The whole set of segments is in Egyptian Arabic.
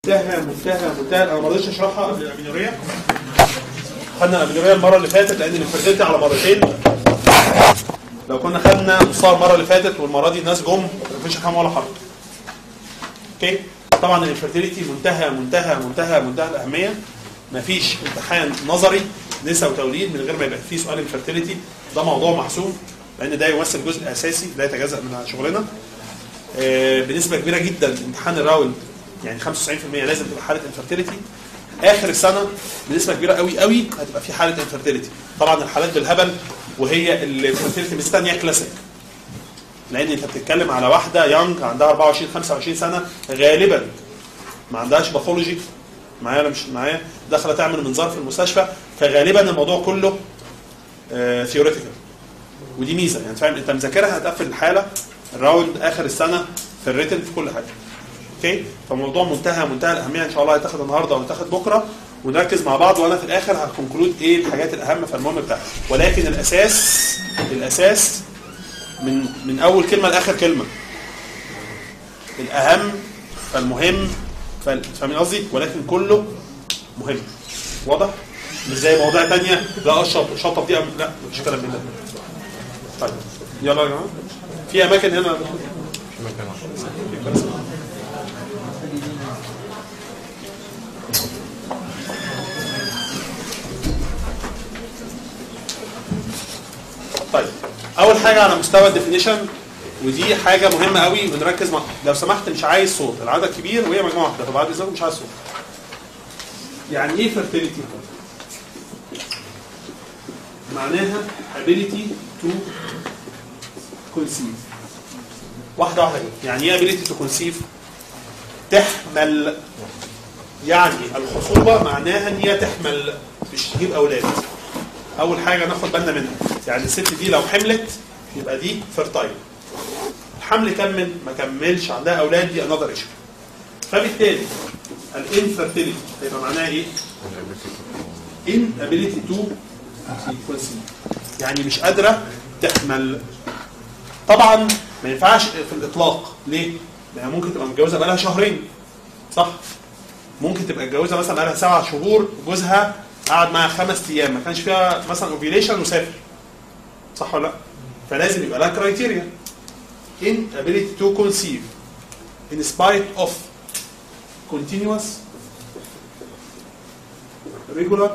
منتهى منتهى منتهى انا ما رضيتش اشرحها قبل الامينوريا خدنا الامينوريا المره اللي فاتت لان الانفيرتيلتي على مرتين لو كنا خدنا نصها المره اللي فاتت والمره دي الناس جم مفيش افهم ولا حرف اوكي طبعا الانفيرتيلتي منتهى منتهى منتهى منتهى الاهميه مفيش امتحان نظري نساء وتوليد من غير ما يبقى فيه سؤال انفيرتيلتي ده موضوع محسوم لان ده يمثل جزء اساسي لا يتجزا من شغلنا آه، بنسبه كبيره جدا امتحان الراوند يعني 95% لازم تبقى حاله انفيرتيليتي اخر السنه بنسبه كبيره قوي قوي هتبقى في حاله انفيرتيليتي طبعا الحالات بالهبل وهي الانفيرتيليتي مستنيه كلاسيك لان انت بتتكلم على واحده يونج عندها 24 25 سنه غالبا ما عندهاش باثولوجي معايا ولا مش معايا داخله تعمل منظار في المستشفى فغالبا الموضوع كله ثيوريتيكال ودي ميزه يعني فاهم انت مذاكرها هتقفل الحاله الراوند اخر السنه في الريتن في كل حاجه اوكي فالموضوع منتهى منتهى الاهميه ان شاء الله هيتاخد النهارده وهيتاخد بكره ونركز مع بعض وانا في الاخر هكونكلود ايه الحاجات الاهم فالمهم بتاعها ولكن الاساس الاساس من من اول كلمه لاخر كلمه الاهم فالمهم فال- فاهمين قصدي ولكن كله مهم واضح مش زي مواضيع تانية لا اشرب شطب دي أم- لا مش كلام من ده طيب يلا يا جماعه في اماكن هنا طيب اول حاجه على مستوى الديفينيشن ودي حاجه مهمه قوي ونركز مع لو سمحت مش عايز صوت العدد كبير وهي مجموعه واحده فبعد اذنكم مش عايز صوت يعني ايه fertility معناها ability to conceive واحده واحده كده يعني ايه ability to conceive تحمل يعني الخصوبه معناها ان هي تحمل مش تجيب اولاد اول حاجه ناخد بالنا منها يعني الست دي لو حملت يبقى دي فيرتايل الحمل كمل ما كملش عندها اولاد دي انذر ايشو فبالتالي الانفيرتيليتي هيبقى معناها ايه؟ inability to conceive يعني مش قادره تحمل طبعا ما ينفعش في الاطلاق ليه؟ لان ممكن تبقى متجوزه بقالها شهرين صح؟ ممكن تبقى متجوزه مثلا بقالها سبع شهور جوزها قعد معاها خمس ايام ما كانش فيها مثلا اوفيليشن وسافر صح ولا لا؟ فلازم يبقى لها كرايتيريا inability to conceive in spite of continuous regular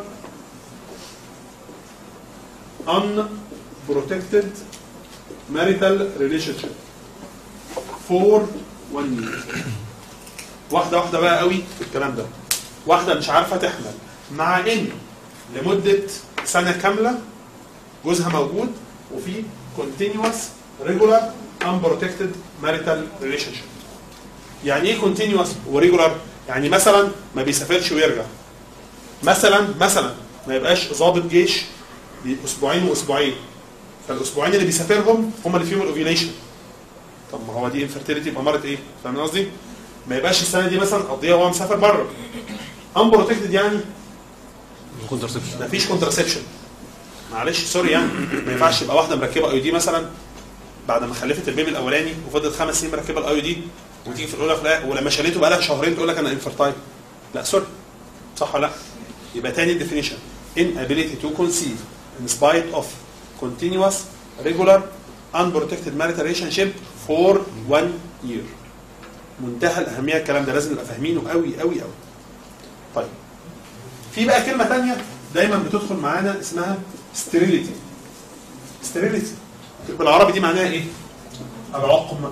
unprotected marital relationship for one year واحدة واحدة بقى قوي في الكلام ده واحدة مش عارفة تحمل مع ان لمدة سنة كاملة جوزها موجود وفي continuous regular unprotected marital relationship يعني ايه continuous وريجولار يعني مثلا ما بيسافرش ويرجع مثلا مثلا ما يبقاش ضابط جيش اسبوعين واسبوعين فالاسبوعين اللي بيسافرهم هم اللي فيهم الاوفيليشن طب ما هو دي انفيرتيليتي بأمارة ايه؟ فاهم قصدي؟ ما يبقاش السنه دي مثلا قضيها وهو مسافر بره unprotected يعني كونترسبشن مفيش كونترسبشن معلش سوري يعني ما ينفعش يبقى واحده مركبه اي دي مثلا بعد ما خلفت البيبي الاولاني وفضلت خمس سنين مركبه الاي دي وتيجي في الاولى في الآخر ولما شالته بقى لها شهرين تقول لك انا انفرتايل لا سوري صح ولا لا؟ يبقى تاني الديفينيشن inability to conceive in spite of continuous regular unprotected marital relationship for one year منتهى الاهميه الكلام ده لازم نبقى فاهمينه قوي قوي قوي طيب في بقى كلمه تانية دايما بتدخل معانا اسمها sterility sterility بالعربي دي معناها ايه العقم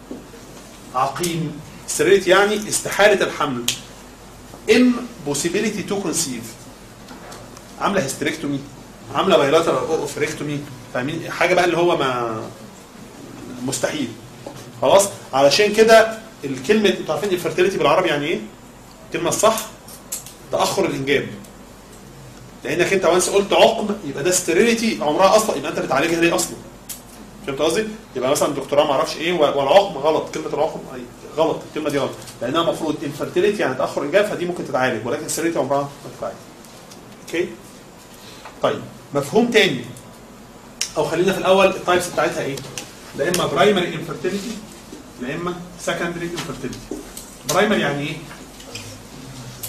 عقيم sterility يعني استحاله الحمل impossibility to conceive عامله هيستريكتومي عامله بايلاترال اوفريكتومي فاهمين حاجه بقى اللي هو ما مستحيل خلاص علشان كده الكلمه انتوا عارفين الفرتيليتي بالعربي يعني ايه؟ الكلمه الصح تاخر الانجاب لانك انت وانس قلت عقم يبقى ده ستيريليتي عمرها اصلا يبقى انت بتعالجها ليه اصلا فهمت قصدي؟ يبقى مثلا دكتوراه ما اعرفش ايه والعقم غلط كلمه العقم أي غلط الكلمه دي غلط لانها المفروض انفرتيليتي يعني تاخر انجاب فدي ممكن تتعالج ولكن ستيريليتي عمرها ما تتعالج اوكي؟ طيب مفهوم تاني او خلينا في الاول التايبس بتاعتها ايه؟ لا اما برايمري انفرتيليتي لا اما سكندري انفرتيليتي برايمري يعني ايه؟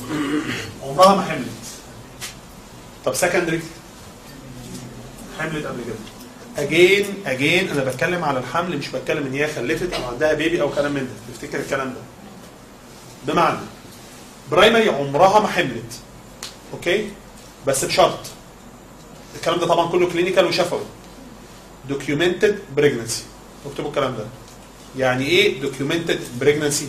عمرها ما حملت طب سكندري حملت قبل كده اجين اجين انا بتكلم على الحمل مش بتكلم ان هي خلفت او عندها بيبي او كلام من ده تفتكر الكلام ده بمعنى برايمري عمرها ما حملت اوكي بس بشرط الكلام ده طبعا كله كلينيكال وشفوي دوكيومنتد بريجنسي اكتبوا الكلام ده يعني ايه دوكيومنتد بريجنسي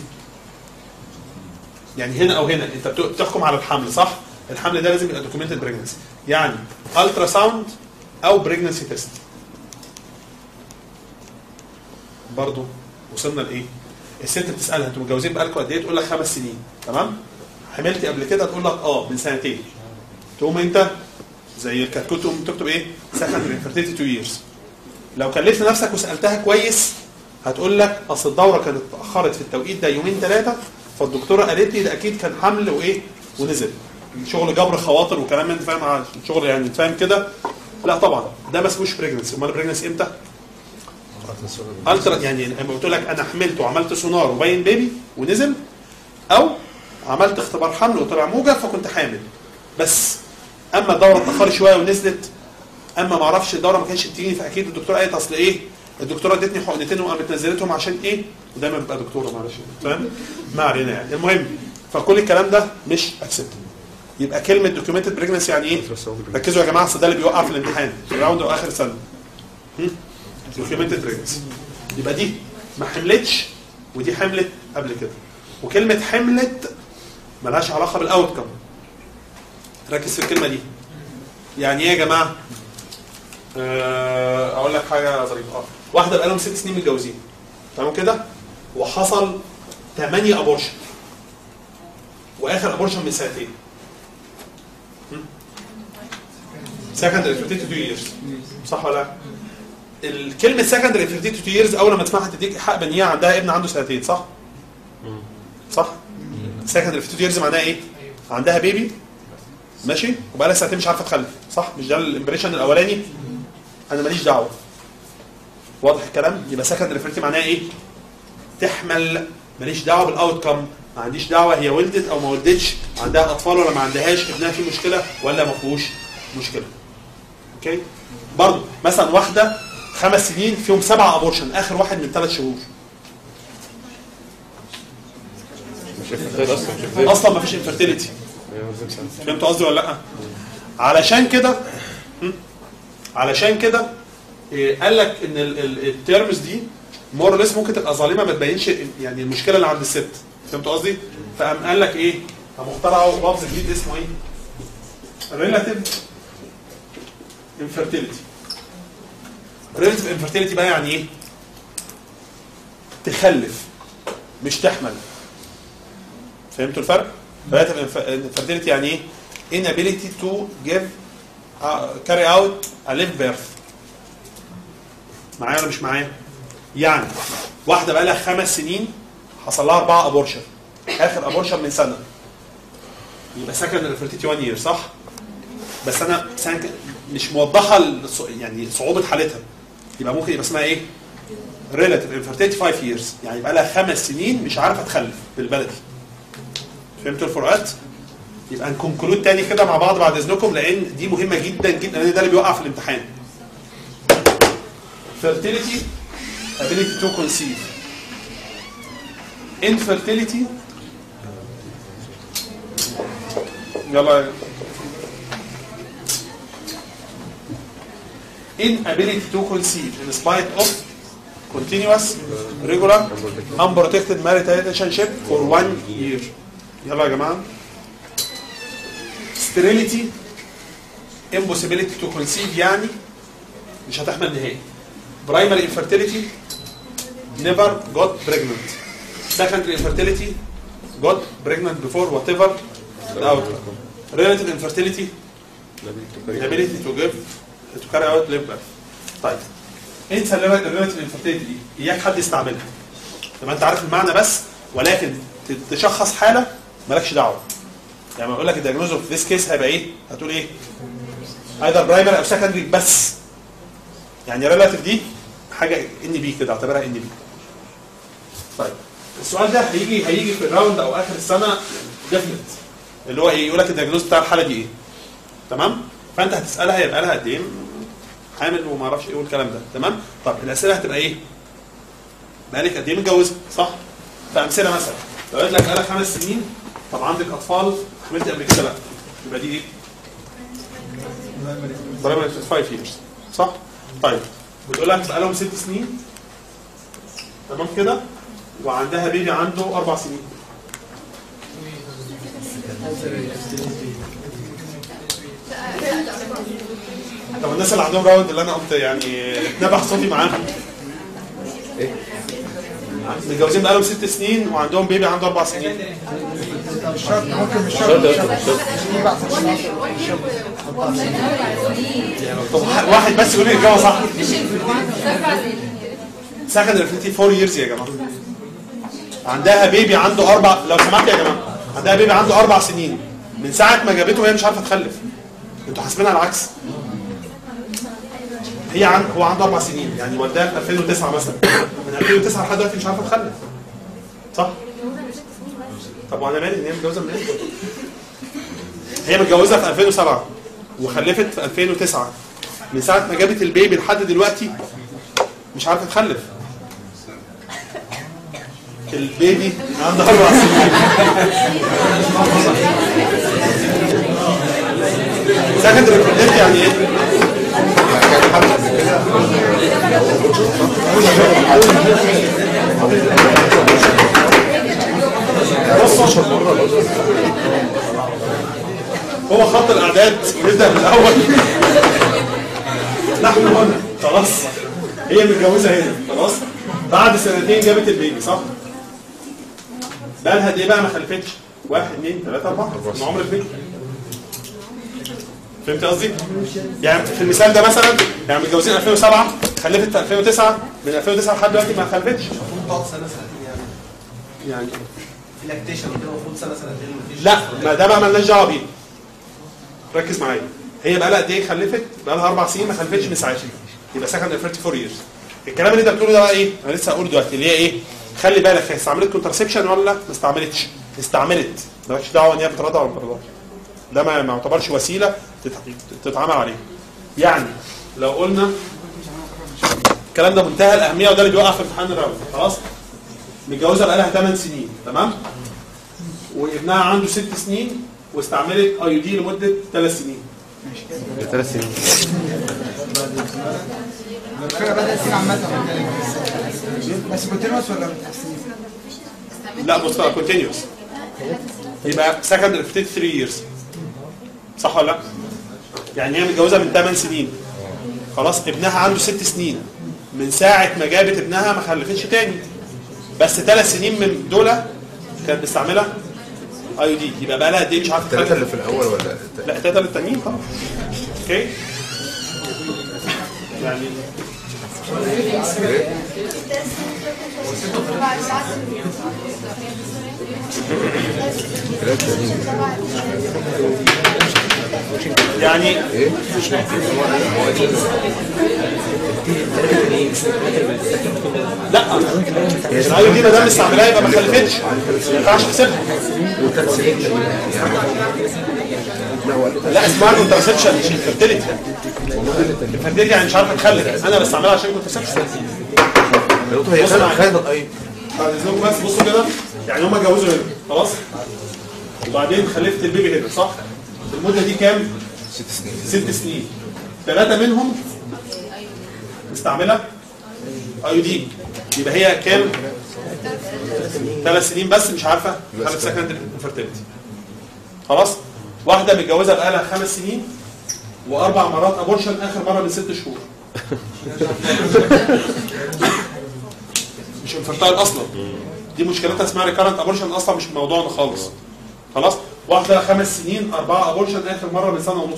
يعني هنا او هنا انت بت- بتحكم على الحمل صح الحمل ده لازم يبقى دوكيومنتد بريجنسي يعني الترا ساوند او بريجنسي تيست برضه وصلنا لايه الست بتسالها انتوا متجوزين بقالكم قد ايه تقول لك خمس سنين تمام حملتي قبل كده تقول لك اه من سنتين تقوم انت زي الكتكوت تقوم تكتب ايه سكندري انفيرتيليتي 2 ييرز لو كلفت نفسك وسالتها كويس هتقول لك اصل الدوره كانت اتاخرت في التوقيت ده يومين ثلاثه فالدكتوره قالت لي ده اكيد كان حمل وايه ونزل شغل جبر خواطر وكلام من ده فاهم على شغل يعني فاهم كده لا طبعا ده ما اسموش بريجنسي امال بريجنسي امتى؟ الترا يعني لما قلت لك انا حملت وعملت سونار وباين بيبي ونزل او عملت اختبار حمل وطلع موجب فكنت حامل بس اما الدوره اتاخرت شويه ونزلت اما ما اعرفش الدوره ما كانتش بتيجي فاكيد الدكتوره قالت اصل ايه الدكتوره ادتني حقنتين وقامت نزلتهم عشان ايه ودايما بتبقى دكتوره معلش فاهم ما علينا يعني المهم فكل الكلام ده مش اكسبت يبقى كلمه دوكيومنتد بريجنسي يعني ايه ركزوا يا جماعه اصل ده اللي بيوقع في الامتحان في الراوند او اخر سنه دوكيومنتد بريجنسي يبقى دي ما حملتش ودي حملت قبل كده وكلمه حملت ملهاش علاقه بالاوت كم ركز في الكلمه دي يعني ايه يا جماعه آه، اقول لك حاجه ظريفه اه واحده بقالهم ست سنين متجوزين تمام كده وحصل 8 ابورشن واخر ابورشن من سنتين سكندري فيرتيتي 2 ييرز صح ولا لا؟ الكلمه سكندري فيرتيتي 2 ييرز اول ما تسمعها تديك حق بان هي عندها ابن عنده سنتين صح؟ صح؟ سكندري فيرتيتي 2 ييرز معناها ايه؟ عندها بيبي ماشي وبقى لها سنتين مش عارفه تخلف صح مش ده الامبريشن الاولاني انا ماليش دعوه واضح الكلام يبقى سكندري فيرتي معناها ايه تحمل ماليش دعوه بالاوت كم ما عنديش دعوه هي ولدت او ما ولدتش عندها اطفال ولا ما عندهاش ابنها فيه مشكله ولا ما فيهوش مشكله اوكي برضه مثلا واحده خمس سنين فيهم سبعه ابورشن اخر واحد من ثلاث شهور مش انفرتيل اصلا مش انفرتيل اصلا ما فيش انفيرتيليتي فهمتوا قصدي ولا لا؟ علشان كده م? علشان كده إيه، قال لك ان التيرمز دي مور ليس ممكن تبقى ظالمه ما تبينش يعني المشكله اللي عند الست فهمتوا قصدي؟ فقام قال لك ايه؟ قام اخترعوا لفظ جديد اسمه ايه؟ ريلاتيف انفيرتيليتي ريلاتيف انفيرتيليتي بقى يعني ايه؟ تخلف مش تحمل فهمتوا الفرق؟ ريلاتيف انفيرتيليتي يعني ايه؟ inability to give uh, carry out a live birth معايا ولا مش معايا؟ يعني واحده بقى لها خمس سنين حصل لها اربعه ابورشن اخر ابورشن من سنه يبقى سكن الفيرتيتي 1 يير صح؟ بس انا سنة مش موضحه الص- يعني صعوبه حالتها يبقى ممكن يبقى اسمها ايه؟ ريلاتيف انفيرتيليتي 5 ييرز يعني يبقى لها خمس سنين مش عارفه تخلف بالبلدي فهمتوا الفروقات؟ يبقى نكونكلود تاني كده مع بعض بعد اذنكم لان دي مهمه جدا جدا لان ده اللي بيوقع في الامتحان. fertility ability to conceive infertility يلا inability to conceive in spite of continuous regular unprotected marital relationship for one year يلا يا جماعه sterility impossibility to conceive يعني مش هتحمل نهائي primary infertility never got pregnant secondary infertility got pregnant before whatever the outcome relative infertility inability to give to carry out live birth طيب انسى الريلاتيف انفيرتيليتي دي اياك حد يستعملها تبقى انت عارف المعنى بس ولكن تشخص حاله مالكش دعوه يعني لما اقول لك الدياجنوز اوف ذيس كيس هيبقى ايه؟ هتقول ايه؟ ايذر برايمري او سكندري بس يعني ريلاتيف دي حاجه ان بي كده اعتبرها ان بي طيب السؤال ده هيجي هيجي في الراوند او اخر السنه ديفنت اللي هو ايه يقول لك الدياجنوز بتاع الحاله دي ايه تمام فانت هتسالها هي بقى لها قد ايه حامل وما اعرفش ايه والكلام ده تمام طب الاسئله هتبقى ايه بقالك قد ايه متجوزه صح فامثله مثلا لو قلت لك بقالك خمس سنين طب عندك اطفال حملت قبل كده لا يبقى دي ايه ضريبه 5 years صح طيب بتقول لك بقالهم ست سنين تمام كده وعندها بيبي عنده اربع سنين طب الناس اللي عندهم راوند اللي انا قلت يعني اتنبح صوتي معاهم متجوزين بقالهم ست سنين وعندهم بيبي عنده اربع سنين مش شرط ممكن مش شرط شرط يا أستاذ، شرط. في بعض الناس طب واحد بس يقول لي الجواب صح سكند ريفلكتي 4 ييرز يا جماعه عندها بيبي عنده اربع لو سمحت يا جماعه عندها بيبي عنده اربع سنين من ساعه ما جابته وهي مش عارفه تخلف انتوا حاسبينها العكس هي عن... هو عنده اربع سنين يعني والدها في 2009 مثلا من 2009 لحد دلوقتي مش عارفه تخلف صح؟ طب وانا مالي ان هي متجوزه منين؟ هي متجوزه في 2007 وخلفت في 2009 من ساعه ما جابت البيبي لحد دلوقتي مش عارفه تخلف البيبي عنده اربع سنين سكند ريبريزنت يعني ايه؟ بصوا هو خط الاعداد ونبدا من الاول نحن هنا خلاص هي متجوزه هنا خلاص بعد سنتين جابت البيبي صح؟ بقى لها قد ايه بقى ما خلفتش؟ واحد اثنين ثلاثة أربعة من عمر البيبي فهمت قصدي؟ يعني في المثال ده مثلا يعني متجوزين 2007 خلفت في 2009 من 2009 لحد دلوقتي ما خلفتش المفروض تقعد سنه سنتين يعني يعني في لاكتيشن كده المفروض سنه سنتين مفيش لا ما ده بقى مالناش دعوه بيه ركز معايا هي بقى لها قد ايه خلفت بقى لها اربع سنين ما خلفتش من ساعتها يبقى سكند 34 ييرز الكلام اللي انت بتقوله ده بقى ايه انا لسه هقوله دلوقتي اللي هي ايه خلي بالك هي استعملت كونترسبشن ولا ما استعملتش استعملت مالكش دعوه ان هي بترضع ولا ما بترضعش ده ما ما يعتبرش وسيله تت- تتعامل عليه يعني لو قلنا الكلام ده منتهى الاهميه وده اللي بيوقع في امتحان الراوند خلاص متجوزه بقى لها 8 سنين تمام وابنها عنده 6 سنين واستعملت اي دي لمده 3 سنين ثلاث سنين الفكره بدات تيجي عامه بس كونتينوس ولا متقسمين؟ لا بص بقى كونتينيوس يبقى سكند 3 ييرز صح ولا لا؟ يعني هي متجوزه من 8 سنين خلاص ابنها عنده 6 سنين من ساعه ما جابت ابنها ما خلفتش تاني بس 3 سنين من دول كانت مستعمله اي دي يبقى بقى لها قد ايه مش عارفه الثلاثة تخلف. اللي في الأول ولا الت- لا التلاته التانيين طبعا اوكي يعني يعني لا الايو دي ما دام استعملها يبقى ما خلفتش ما ينفعش تحسبها لا اسمها كونترسبشن مش الفرتيليتي الفرتيليتي يعني مش عارفه تخلف انا بستعملها عشان كونترسبشن دكتور هي بص خدت معايا. خدت اي بعد اذنكم بس بصوا كده يعني هم اتجوزوا هنا خلاص وبعدين خلفت البيبي هنا صح المده دي كام ست سنين ست سنين ثلاثه منهم مستعمله اي دي يبقى هي كام ثلاث سنين بس مش عارفه خلف سكندري انفرتيلتي خلاص واحده متجوزه بقالها خمس سنين واربع مرات ابورشن اخر مره من ست شهور مش انفرتايل اصلا دي مشكلتها اسمها ريكارنت ابورشن اصلا مش موضوعنا خالص خلاص واحده خمس سنين اربعه ابورشن اخر مره من سنه ونص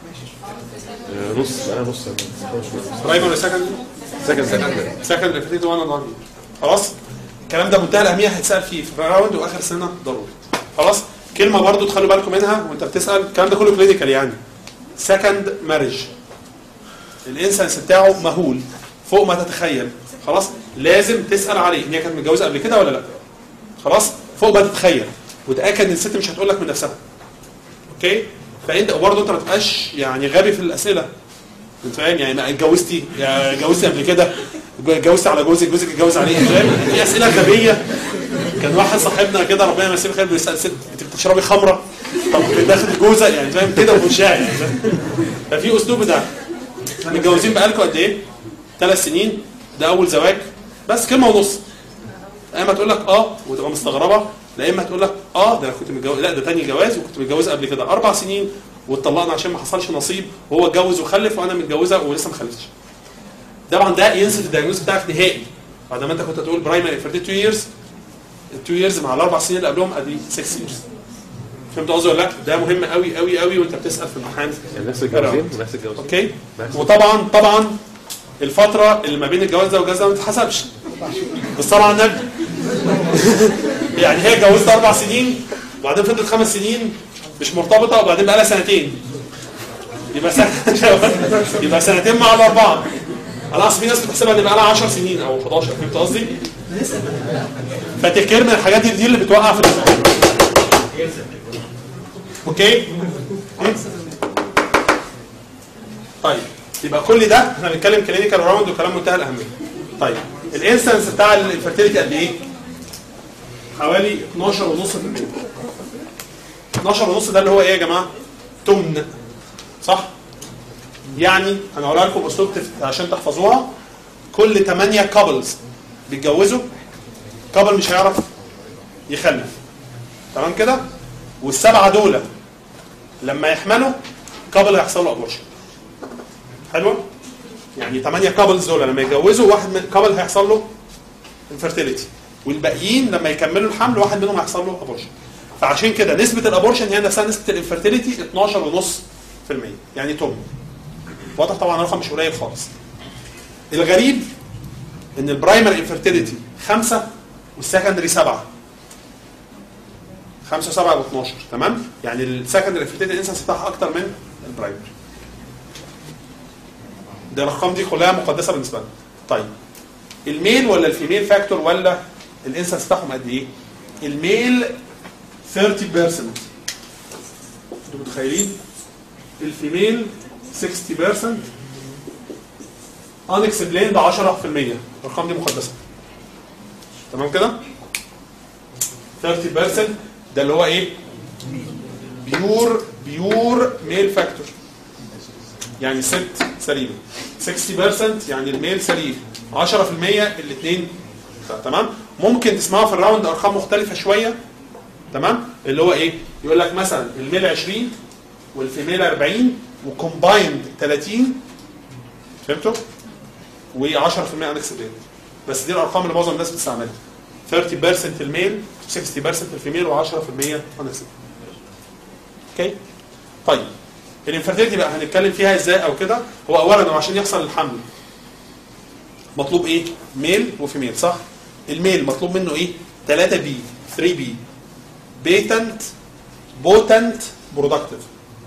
نص انا نص برايمري سكندري سكند سكند سكندري فيتيت وانا ناري خلاص الكلام ده منتهى الاهميه هيتسال فيه في راوند واخر سنه ضروري خلاص كلمه برضو تخلوا بالكم منها وانت بتسال الكلام ده كله كلينيكال يعني سكند مارج الانسنس بتاعه مهول فوق ما تتخيل خلاص لازم تسال عليه ان هي كانت متجوزه قبل كده ولا لا خلاص فوق ما تتخيل وتاكد ان الست مش هتقول لك من نفسها اوكي فانت برضه انت ما تبقاش يعني غبي في الاسئله انت فاهم يعني ما اتجوزتي يا اتجوزتي قبل كده اتجوزتي على جوزك جوزك اتجوز عليه فاهم في اسئله غبيه كان واحد صاحبنا كده ربنا يمسيه بالخير بيسال ست انت بتشربي خمره طب داخل جوزه يعني فاهم كده ومشاعر يعني فاهم؟ ففي اسلوب ده متجوزين بقالكم قد ايه؟ ثلاث سنين ده اول زواج بس كلمه ونص يا اما تقول لك اه وتبقى مستغربه لا اما تقول لك اه ده انا كنت متجوز لا ده تاني جواز وكنت متجوزه قبل كده اربع سنين واتطلقنا عشان ما حصلش نصيب وهو اتجوز وخلف وانا متجوزه ولسه ما خلفتش طبعا ده ينسف الدايجنوز بتاعك نهائي بعد ما انت كنت تقول برايمري فور 2 ييرز ال 2 ييرز مع الاربع سنين اللي قبلهم ادي 6 ييرز فهمت قصدي ولا لا؟ ده مهم قوي قوي قوي وانت بتسال في الامتحان يعني نفس الجوازين ونفس الجوازين اوكي وطبعا طبعا الفتره اللي ما بين الجواز ده والجواز ده ما تتحسبش بالصلاه على النبي يعني هي اتجوزت اربع سنين وبعدين فضلت خمس سنين مش مرتبطه وبعدين بقى لها سنتين يبقى سنة يبقى سنتين مع الاربعه انا اصل في ناس بتحسبها ان بقى لها 10 سنين او 11 فهمت قصدي؟ فتفكير من الحاجات دي, دي اللي بتوقع في الامتحان اوكي؟ طيب يبقى كل ده احنا بنتكلم كلينيكال راوند وكلام منتهى الاهميه. طيب الانسنس بتاع الفيرتيليتي قد ايه؟ حوالي 12 ونص في المية 12 ونص ده اللي هو ايه يا جماعه؟ تمن صح؟ يعني انا هقولها لكم اسلوب تف- عشان تحفظوها كل 8 كابلز بيتجوزوا كابل مش هيعرف يخلف تمام كده؟ والسبعه دول لما يحملوا كابل هيحصل له ابورشن حلوه؟ يعني 8 كابلز دول لما يتجوزوا واحد من كابل هيحصل له انفيرتيليتي والباقيين لما يكملوا الحمل واحد منهم هيحصل له ابورشن فعشان كده نسبه الابورشن هي نفسها نسبه الانفيرتيليتي 12.5% يعني توم واضح طبعا رقم مش قليل خالص الغريب ان البرايمري انفيرتيليتي 5 والسكندري 7 5 و7 و12 تمام يعني السكندري انفيرتيليتي الانسنس بتاعها اكتر من البرايمري ده الارقام دي كلها مقدسه بالنسبه لنا طيب الميل ولا الفيميل فاكتور ولا الانسنس بتاعهم قد ايه الميل 30% انتوا متخيلين الفيميل 60% unexplained 10% الارقام دي مقدسه تمام كده 30% ده اللي هو ايه بيور بيور ميل فاكتور يعني ست سليمه 60% يعني الميل سليم 10% الاثنين تمام ممكن تسمعوا في الراوند ارقام مختلفه شويه تمام اللي هو ايه يقول لك مثلا الميل 20 والفيميل 40 وكومبايند 30 فهمتوا و10% انكسبلين بس دي الارقام اللي معظم الناس بتستعملها 30% الميل 60% الفيميل و10% انكسبلين اوكي طيب الانفيرتيليتي بقى هنتكلم فيها ازاي او كده هو اولا هو عشان يحصل الحمل مطلوب ايه ميل وفيميل صح الميل مطلوب منه ايه 3 بي 3 بي بيتنت بوتنت برودكتيف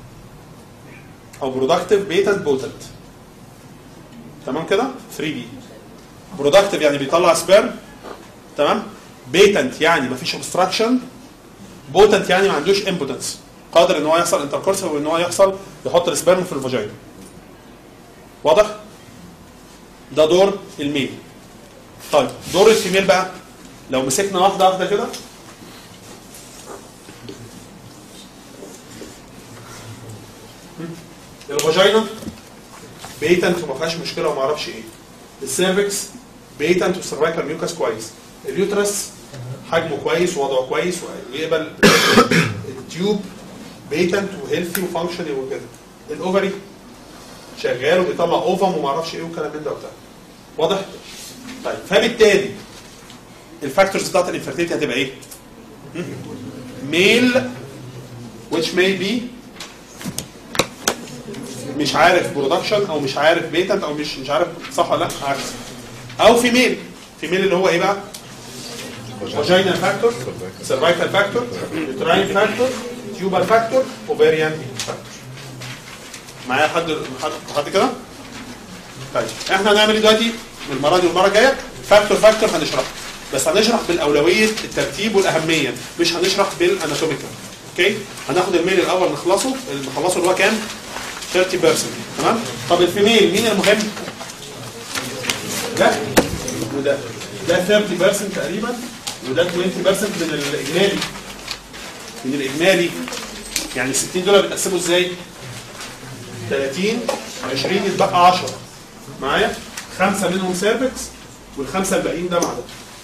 او برودكتيف بيتنت بوتنت تمام كده 3 بي برودكتيف يعني بيطلع سبيرم تمام بيتنت يعني مفيش obstruction بوتنت يعني ما عندوش امبوتنس قادر ان هو يحصل انتركورس وان هو يحصل يحط السبرم في الفاجينا واضح ده دور الميل طيب دور الفيميل بقى لو مسكنا واحده واحده كده الفاجينا بيتنت وما فيهاش مشكله وما اعرفش ايه السيرفكس بيتنت والسيرفايكال ميوكاس كويس اليوترس حجمه كويس ووضعه كويس ويقبل التيوب بيتنت وهيلثي وفانكشنال وكده الاوفري شغال وبيطلع اوفم وما اعرفش ايه وكلام من ده وبتاع واضح؟ طيب فبالتالي الفاكتورز بتاعت الانفيرتيليتي هتبقى ايه؟ ميل which may be مش عارف برودكشن او مش عارف بيتنت او مش مش عارف صح ولا لا عكس او فيميل فيميل اللي هو ايه بقى؟ فاجينال فاكتور سيرفايكال فاكتور يوتراين فاكتور تيوبال فاكتور اوفيريان فاكتور معايا حد حد حد كده؟ طيب احنا هنعمل ايه دلوقتي المره دي والمره الجايه فاكتور فاكتور هنشرح بس هنشرح بالاولويه الترتيب والاهميه مش هنشرح بالاناتوميكال اوكي هناخد الميل الاول نخلصه اللي نخلصه اللي هو كام 30% تمام طب الفيميل مين المهم ده وده ده 30% تقريبا وده 20% من الاجمالي من الاجمالي يعني ال 60 دول بيتقسموا ازاي 30 20 يتبقى 10 معايا خمسه منهم سيرفكس والخمسه الباقيين ده معدن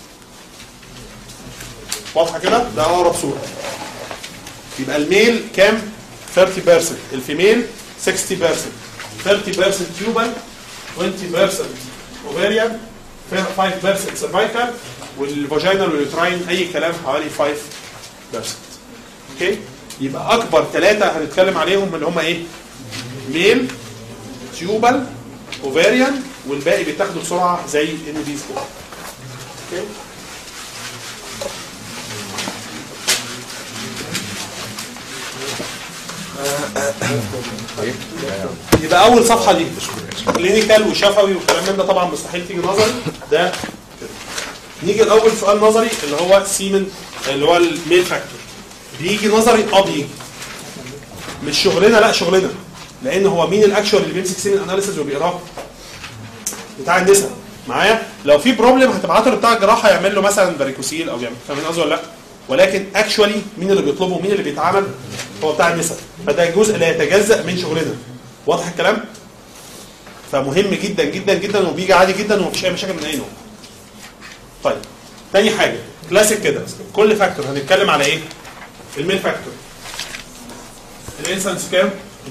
واضحه كده ده اقرب صوره يبقى الميل كام 30% الفيميل 60% 30% تيوبال 20% اوفيريان 5% سيرفايكال والفاجينال واليوتراين اي كلام حوالي 5% اوكي يبقى اكبر ثلاثه هنتكلم عليهم اللي هم ايه ميل تيوبال اوفيريان والباقي بيتاخدوا بسرعه زي ان دي كده اوكي يبقى اول صفحه دي كلينيكال وشفوي والكلام من ده طبعا مستحيل تيجي نظري ده كده. نيجي لاول سؤال نظري اللي هو سيمن اللي هو الميل فاكتور بيجي نظري اه بيجي مش شغلنا لا شغلنا لان هو مين الاكشوال اللي بيمسك سيمن اناليسيز وبيقراه بتاع النساء معايا لو في بروبلم هتبعته لبتاع الجراحه يعمل له مثلا باريكوسيل او يعمل فاهمين قصدي ولا لا ولكن اكشوالي مين اللي بيطلبه مين اللي بيتعامل هو بتاع النساء فده جزء لا يتجزا من شغلنا واضح الكلام فمهم جدا جدا جدا وبيجي عادي جدا ومفيش اي مشاكل من اي نوع طيب تاني حاجه كلاسيك كده كل فاكتور هنتكلم على ايه الميل فاكتور الانسنس كام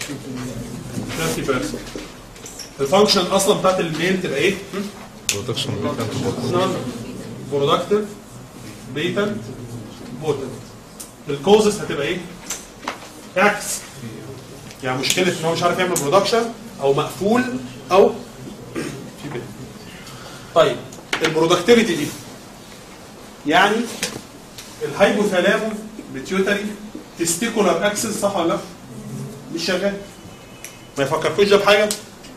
30% الفانكشن اصلا بتاعت الميل تبقى ايه برودكشن نون برودكتيف بيتنت بوتنت الكوزس هتبقى ايه عكس يعني مشكله ان هو مش عارف يعمل برودكشن او مقفول او في بيت طيب البرودكتيفيتي دي يعني الهايبوثالامو بيتيوتري تستيكولار اكسس صح ولا لا؟ مش شغال ما يفكركوش ده بحاجه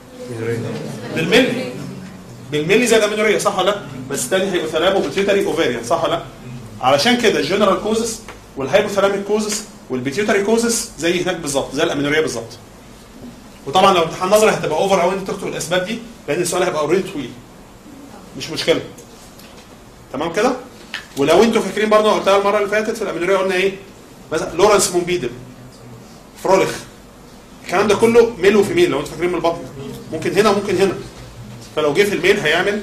بالملي بالملي زي الامينوريه صح ولا لا؟ بس الثاني هيبوثالامو بيتيوتري اوفيريان صح ولا لا؟ علشان كده الجنرال كوزس والهايبوثالاميك كوزس والبيتيوتري كوزس زي هناك بالظبط زي الامينوريه بالظبط وطبعا لو امتحان نظري هتبقى اوفر او انت تكتب الاسباب دي لان السؤال هيبقى اوريدي طويل مش مشكله تمام كده ولو انتوا فاكرين برضه قلتها المره اللي فاتت في الامينوريه قلنا ايه مثلا لورنس مومبيدل فروليخ الكلام ده كله ميل وفيميل لو انتوا فاكرين من البطن ممكن هنا وممكن هنا فلو جه في الميل هيعمل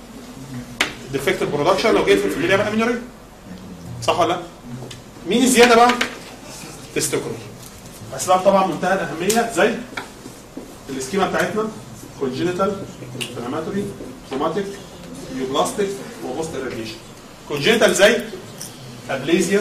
ديفكتيف برودكشن لو جه في الفيميل يعمل امينوريه صح ولا لا؟ مين الزياده بقى؟ تستوكولار اسباب طبعا منتهى الاهميه زي السكيما بتاعتنا كونجينيتال انفلاماتوري تروماتيك نيوبلاستيك وبوست اريجيشن كونجينيتال زي ابليزيا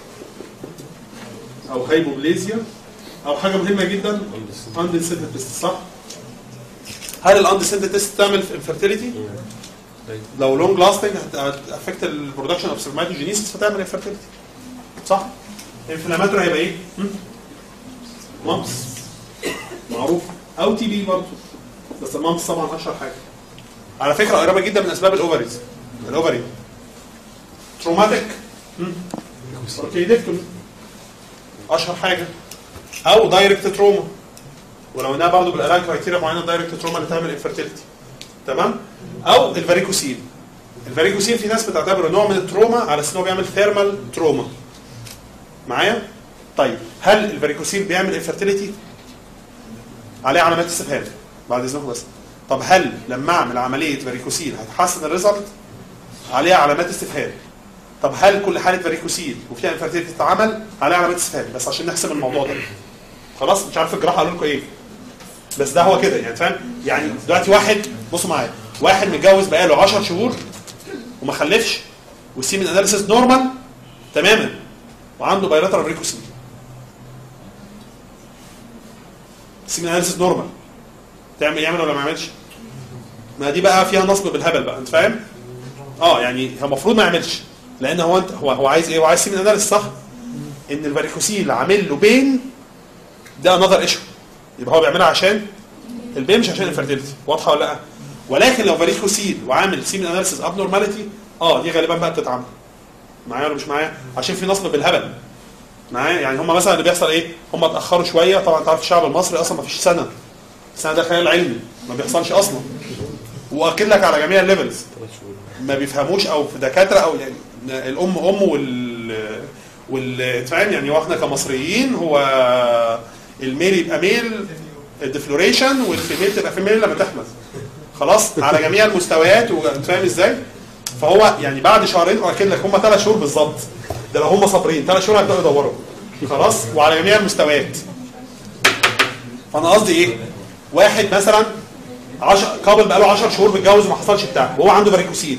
او هايبوبليزيا او حاجه مهمه جدا اندسنت تيست صح؟ هل الاندسنت تيست تعمل انفيرتيليتي؟ لو لونج لاستنج هتافكت البرودكشن اوف سيرماتوجينيسيس فتعمل انفيرتيليتي صح؟ انفلاماتوري هيبقى ايه؟ مامس معروف او تي بي برضه بس المامس طبعا اشهر حاجه على فكره قريبه جدا من اسباب الاوفريز الاوفري تروماتيك اوركيدكتومي اشهر حاجه او دايركت تروما ولو انها برضه بالالاين كرايتيريا معينه دايركت تروما اللي تعمل انفيرتيليتي تمام او الفاريكوسيل الفاريكوسيل في ناس بتعتبره نوع من التروما على اساس ان هو بيعمل ثيرمال تروما معايا طيب هل الفاريكوسيل بيعمل انفيرتيليتي عليه علامات استفهام بعد اذنكم بس طب هل لما اعمل عمليه فاريكوسيل هتحسن الريزلت عليها علامات استفهام طب هل كل حاله فاريكوسيل وفيها انفيرتيليتي تتعمل عليها علامات استفهام بس عشان نحسب الموضوع ده خلاص مش عارف الجراحه قالوا لكم ايه بس ده هو كده يعني فاهم يعني دلوقتي واحد بصوا معايا واحد متجوز بقاله 10 شهور وما خلفش والسيمن اناليسيس نورمال تماما وعنده بايلاترال ريكوسيل السيمن اناليسيس نورمال تعمل يعمل ولا ما يعملش ما دي بقى فيها نصب بالهبل بقى انت فاهم اه يعني هو المفروض ما يعملش لان هو انت هو هو عايز ايه هو عايز سيمن اناليسيس صح ان الفاريكوسيل عامل له بين ده انذر ايشو يبقى هو بيعملها عشان البين مش عشان الفيرتيليتي واضحه ولا لا ولكن لو فاريكوسيل وعامل سيمن اناليسيس اب نورماليتي اه دي غالبا بقى بتتعمل معايا ولا مش معايا عشان في نصب بالهبل معايا يعني هم مثلا اللي بيحصل ايه هم اتاخروا شويه طبعا تعرف الشعب المصري اصلا ما فيش سنه السنه ده خيال علمي ما بيحصلش اصلا واكد لك على جميع الليفلز ما بيفهموش او في دكاتره او يعني الام ام وال وال أنت فاهم يعني هو احنا كمصريين هو الميل يبقى ميل الديفلوريشن والفيميل تبقى فيميل لما تحمل خلاص على جميع المستويات وانت فاهم ازاي؟ فهو يعني بعد شهرين واكد لك هم ثلاث شهور بالظبط ده لو هم صابرين ثلاث شهور هيبداوا يدوروا خلاص وعلى جميع المستويات فانا قصدي ايه؟ واحد مثلا 10 كابل بقاله 10 شهور متجوز وما حصلش بتاع وهو عنده باريكوسيل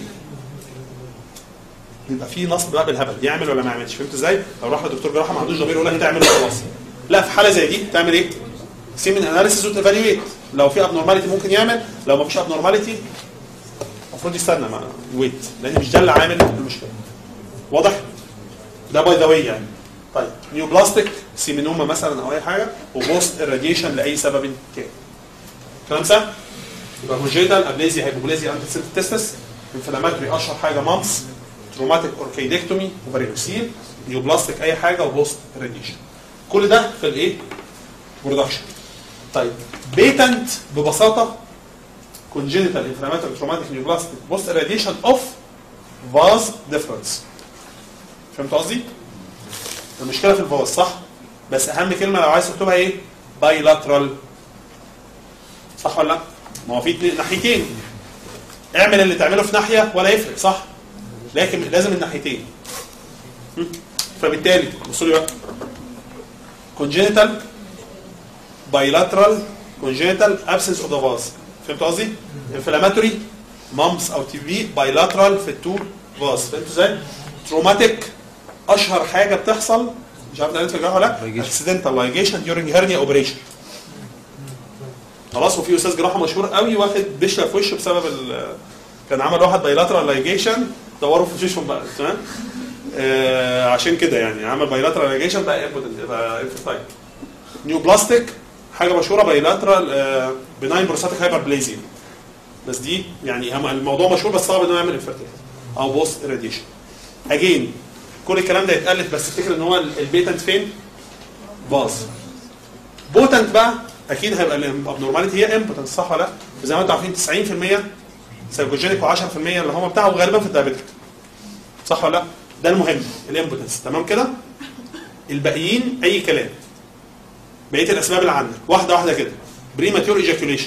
يبقى في نصب بقى بالهبل يعمل ولا ما يعملش فهمت ازاي؟ لو راح لدكتور جراحه ما عندوش ضمير يقول لك تعمل خلاص لا في حاله زي دي تعمل ايه؟ سيمن اناليسيس وتفاليويت لو في ابنورماليتي ممكن يعمل لو ما فيش ابنورماليتي المفروض يستنى ما ويت لان مش ده اللي عامل المشكله واضح؟ ده باي ذا واي يعني طيب نيو بلاستيك سيمينوما مثلا او اي حاجه وبوست الراديشن لاي سبب كان كلام سهل؟ يبقى كونجيتال ابليزيا هايبوبليزيا انتي تستس انفلاماتوري اشهر حاجه مامس تروماتيك اوركيدكتومي وفاريوسيل نيو بلاستيك اي حاجه وبوست راديشن كل ده في الايه؟ برودكشن طيب بيتنت ببساطه congenital inflammatory traumatic neoplastic post irradiation of vase difference فهمت قصدي؟ المشكله في الفاز صح؟ بس اهم كلمه لو عايز تكتبها ايه؟ bilateral صح ولا لا؟ ما هو في اتنين- ناحيتين اعمل اللي تعمله في ناحيه ولا يفرق صح؟ لكن لازم الناحيتين م? فبالتالي بصوا لي بقى congenital bilateral congenital absence of the vase فهمت قصدي؟ inflammatory مامس او تي بي bilateral في التو فاز فهمت ازاي؟ تروماتيك اشهر حاجه بتحصل مش عارف قالت في الجراحه ولا لا accidental ligation during hernia operation خلاص وفي استاذ جراحه مشهور قوي واخد بشله في وشه بسبب ال كان عمل واحد بايلاترال لايجيشن دوروا في وشهم بقى تمام آه عشان كده يعني عمل بايلاترال لايجيشن بقى impotent، بقى انفيرتايل نيو بلاستيك حاجه مشهوره بايلاترال آه بناين بروستاتيك هايبربليزيا بس دي يعني هم- الموضوع مشهور بس صعب انه يعمل انفيرتيلتي او بوست راديشن اجين كل الكلام ده يتالف بس افتكر ان هو ال- البيتنت فين؟ باظ بوتنت بقى اكيد هيبقى الابنورماليتي هي امبوتنت صح ولا لا؟ زي ما انتم عارفين 90% سايكوجينيك و10% اللي هم بتاعه غالبا في الدايابيتك صح ولا لا؟ ده المهم الامبوتنس تمام كده؟ الباقيين اي كلام بقيه الاسباب اللي عندك واحده واحده كده بريماتيور ايجاكيوليشن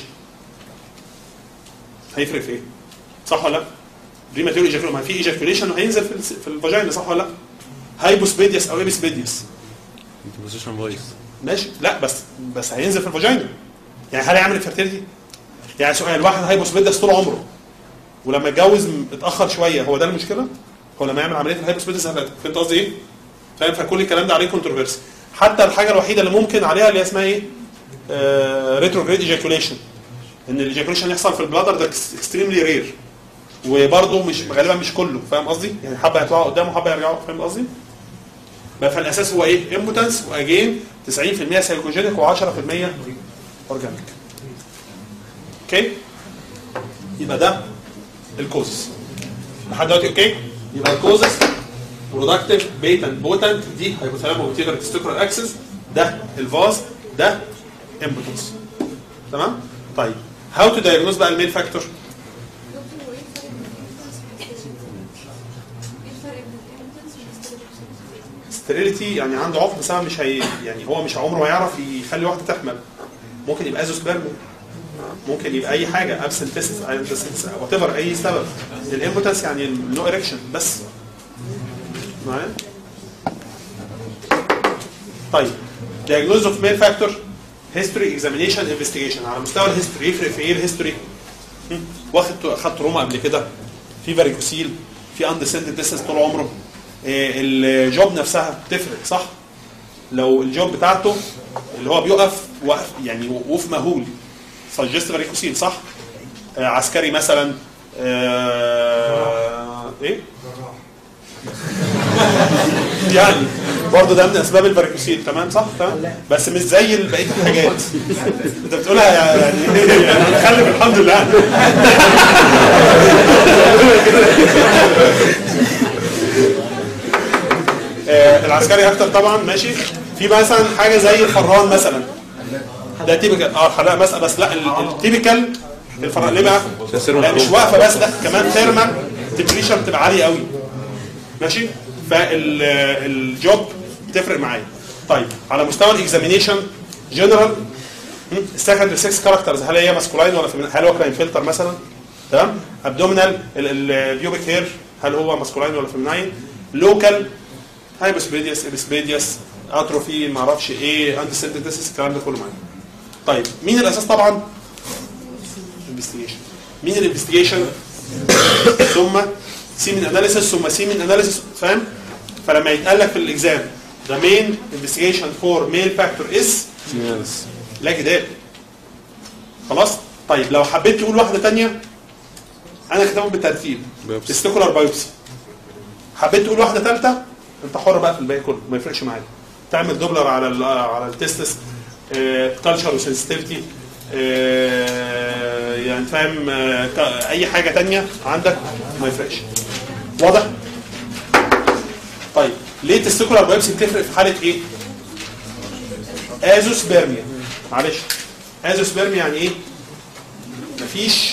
هيفرق في ايه؟ صح ولا لا؟ بريماتيور ايجاكيوليشن ما في ايجاكيوليشن وهينزل في الس- في الفاجينا صح ولا لا؟ هايبوسبيديوس او ايبسبيديوس بوزيشن فويس ماشي لا بس بس هينزل في الفاجينا يعني هل هيعمل فيرتيليتي؟ يعني سؤال واحد هايبوسبيديوس طول عمره ولما اتجوز م- اتاخر شويه هو ده المشكله؟ هو لما يعمل عمليه الهايبوسبيديوس هل- فهمت قصدي ايه؟ فاهم فكل الكلام ده عليه كونتروفيرسي حتى الحاجه الوحيده اللي ممكن عليها اللي هي اسمها ايه؟ ريتروجريد ايجاكيوليشن ان الايجاكيوليشن يحصل في البلادر ده اكستريملي رير وبرضه مش غالبا مش كله فاهم قصدي؟ يعني حبه هيطلعوا قدام وحبه يرجعوا فاهم قصدي؟ بقى فالاساس هو ايه؟ امبوتنس واجين 90% سايكوجينيك و10% اورجانيك. اوكي؟ يبقى ده الكوزس. لحد دلوقتي اوكي؟ يبقى الكوزس برودكتيف بيتنت بوتنت دي هايبوثالامو بيتيجر تستيكولار اكسس ده الفاز ده امبوتنس. تمام؟ طيب هاو تو دايجنوز بقى المين فاكتور؟ ستيريليتي يعني عنده عقم بس مش هي يعني هو مش عمره ما يعرف يخلي واحده تحمل ممكن يبقى ازوسبيرمو ممكن يبقى اي حاجه ابسنتست وات ايفر اي سبب الامبوتنس يعني نو اريكشن بس معايا طيب diagnosis of male factor history examination investigation على مستوى الهيستوري يفرق في ايه الهيستوري؟ هم؟ واخد خدت روما قبل كده في فاريكوسيل في اندسندد ديستنس طول عمره إيه، الجوب نفسها بتفرق صح؟ لو الجوب بتاعته اللي هو بيقف وقف يعني وقوف مهول سجست فاريكوسيل صح؟ آه عسكري مثلا آه ايه؟ يعني برضه ده من اسباب الفاريكوسيل تمام صح تمام بس مش زي بقيه الحاجات انت بتقولها يعني يعني خلي الحمد لله آه، العسكري اكتر طبعا ماشي في مثلا حاجه زي الفران مثلا ده تيبيكال اه الحراره مثلا بس لا ال- التيبيكال الفران ليه بقى؟ تأثيره لا مش محروم. واقفه بس ده كمان ثيرمال تمبريشر بتبقى عاليه قوي ماشي فالجوب بتفرق معايا طيب على مستوى الاكزامينيشن جنرال السكندري 6 كاركترز هل هي ماسكولاين ولا فيمينين هل هو كلاين فلتر مثلا تمام ابدومينال البيوبيك هير هل هو ماسكولاين ولا فيمينين لوكال هايبوسبيديوس ابسبيديوس اتروفي ما اعرفش ايه انتي سينثيسيس الكلام ده كله معايا طيب مين الاساس طبعا انفستيجيشن مين الانفستيجيشن ثم سيمن اناليسيس ثم سيمن اناليسيس فاهم فلما يتقال لك في الاكزام the main investigation for male factor is لا جدال خلاص طيب لو حبيت تقول واحده تانية انا كتبهم بالترتيب بايوبسي. تستيكولار بايوبسي حبيت تقول واحده ثالثه انت حر بقى في الباقي كله ما يفرقش معايا تعمل دوبلر على ال على التستس كالتشر وسنسيتيفيتي يعني فاهم آه، ك- اي حاجه تانية عندك ما يفرقش واضح طيب ليه التستيكولار بايوبسي بتفرق في حاله ايه ازوسبيرميا معلش ازوسبيرميا يعني ايه مفيش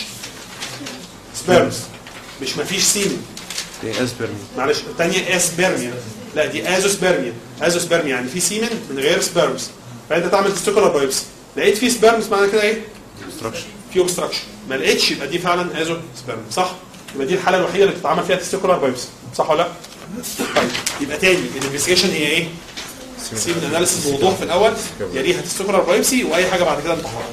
سبيرمز مش مفيش سيمن ايه اسبرمي معلش الثانيه اسبيرميا لا دي ازوسبيرميا ازوسبيرميا يعني في سيمن من غير سبيرمز فانت تعمل تستيكولار بايوبسي لقيت في سبيرمز معنى كده ايه ديستراكشن في اوبستراكشن ما لقيتش يبقى دي فعلا ازو سبيرم صح يبقى دي الحاله الوحيده اللي بتتعمل فيها تستيكولار بايوبسي صح ولا لا طيب يبقى تاني الانفستيجيشن هي ايه سيمن اناليسيس بوضوح في الاول يليها تستيكولار بايوبسي واي حاجه بعد كده انت حر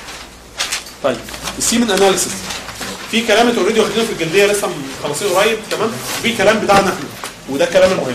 طيب السيمن اناليسيس في كلام انتوا اوريدي واخدينه في الجلديه لسه مخلصينه قريب تمام في كلام بتاعنا احنا وده الكلام المهم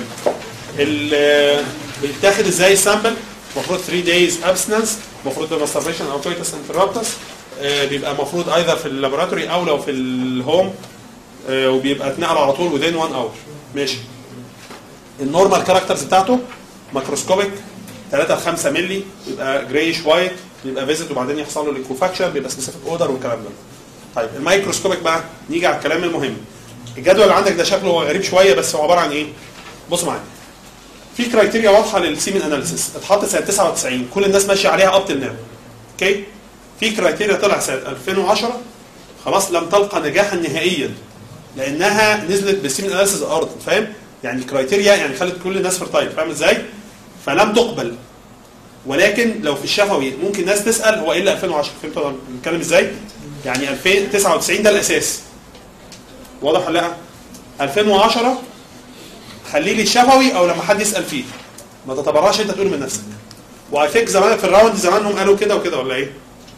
ال- بيتاخد ازاي السامبل المفروض 3 دايز ابسنس المفروض ماستربيشن او كويتس انترابتس بيبقى المفروض ايذر في اللابوراتوري او لو في الهوم آه، وبيبقى اتنقل على طول within 1 اور ماشي النورمال كاركترز بتاعته ماكروسكوبيك 3 ل 5 مللي يبقى جريش وايت بيبقى فيزيت وبعدين يحصل له ليكوفاكشن بيبقى سبيسيفيك اودر والكلام ده طيب الميكروسكوبيك بقى نيجي على الكلام المهم الجدول اللي عندك ده شكله هو غريب شويه بس هو عباره عن ايه بصوا معايا في كرايتيريا واضحه للسيمن اناليسيس اتحط سنه 99 كل الناس ماشيه عليها اب تل ناو اوكي في كرايتيريا طلع سنه 2010 خلاص لم تلقى نجاحا نهائيا لانها نزلت بالسيمن اناليسيس الارض فاهم يعني كرايتيريا يعني خلت كل الناس فيرتايل فاهم ازاي فلم تقبل ولكن لو في الشفوي ممكن ناس تسال هو ايه اللي 2010 فهمت أنا بنتكلم ازاي يعني 2099 ده الاساس واضح ولا لا 2010 خليه لي الشفوي او لما حد يسال فيه ما تتبرعش انت تقول من نفسك واي ثينك زمان في الراوند زمانهم قالوا كده وكده ولا ايه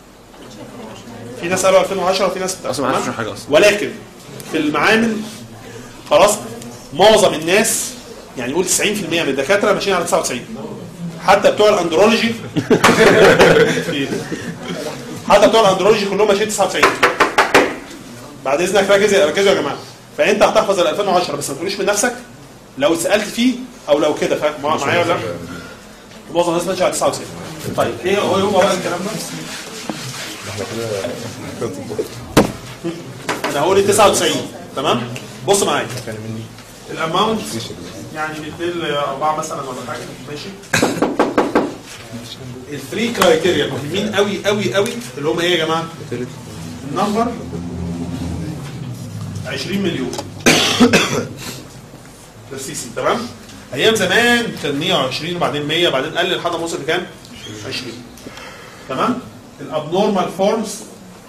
في ناس قالوا 2010 وفي ناس اصلا ما تمام؟ عرفش حاجه اصلا ولكن في المعامل خلاص معظم الناس يعني قول 90% من الدكاتره ماشيين على 99 حتى بتوع الاندرولوجي حتى بتوع الاندرولوجي كلهم ماشيين 99 بعد اذنك ركز ركزوا يا جماعه فانت هتحفظ ال 2010 بس ما تقوليش من نفسك لو سالت فيه او لو كده فاهم مع- معايا ولا لا؟ معظم الناس ماشيه على 99 طيب ايه هو هو بقى الكلام ده؟ انا هقول ال 99 تمام بص معايا الاماونت يعني بيتبل اربعه مثلا ولا حاجه ماشي الثري كرايتيريا المهمين قوي قوي قوي اللي هم ايه يا جماعه؟ النمبر 20 مليون ده السي سي تمام؟ ايام زمان كان 120 وبعدين 100 بعدين قل لحد ما وصل لكام؟ 20 تمام؟ الابنورمال فورمز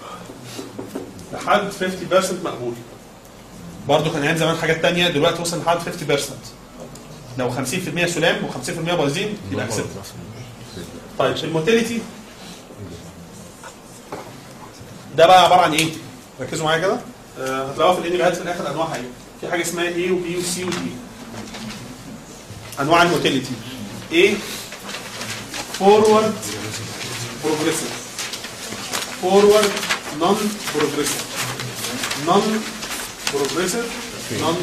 لحد 50% مقبول برضه كان ايام زمان حاجات تانية دلوقتي وصل لحد 50% لو 50% سلام و50% بايظين يبقى اكسبت طيب الموتيليتي ده بقى عباره عن ايه؟ ركزوا معايا كده آه، هتلاقوها في الانميات في الاخر انواعها ايه؟ في حاجه اسمها A وبي وسي ودي انواع الموتيليتي A فورورد بروجريسيف فورورد نون بروجريسيف نون بروجريسيف نون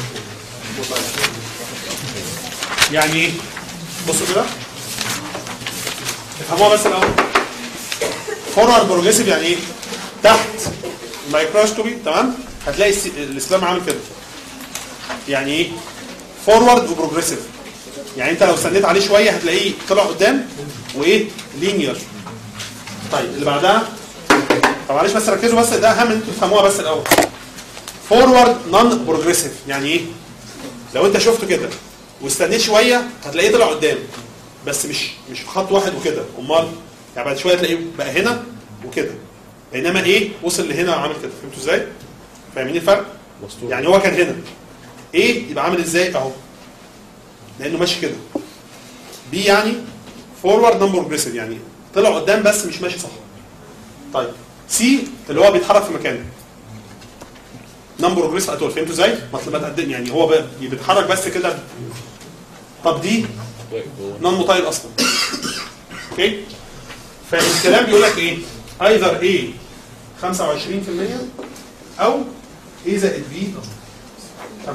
يعني ايه؟ بصوا كده افهموها بس الاول فورورد بروجريسيف يعني ايه؟ تحت الميكروسكوبي تمام؟ هتلاقي الس- الاسلام عامل كده يعني ايه؟ فورورد وبروجريسيف يعني انت لو استنيت عليه شويه هتلاقيه طلع قدام وايه لينير طيب اللي بعدها طب معلش بس ركزوا بس ده اهم ان انتوا تفهموها بس الاول فورورد نون بروجريسيف يعني ايه لو انت شفته كده واستنيت شويه هتلاقيه طلع قدام بس مش مش في خط واحد وكده امال يعني بعد شويه تلاقيه بقى هنا وكده بينما ايه وصل لهنا وعمل كده فهمتوا ازاي فاهمين الفرق مسطول يعني هو كان هنا ايه يبقى عامل ازاي اهو لانه ماشي كده بي يعني فورورد نون بروجريسيف يعني طلع قدام بس مش ماشي صح طيب سي اللي هو بيتحرك في مكانه نون بروجريسيف اتول فهمتوا ازاي؟ مطلب ما تقدم يعني هو ب- بيتحرك بس كده طب دي نون موتايل اصلا اوكي فالكلام بيقول لك ايه ايذر ايه 25% او ايه زائد بي 50%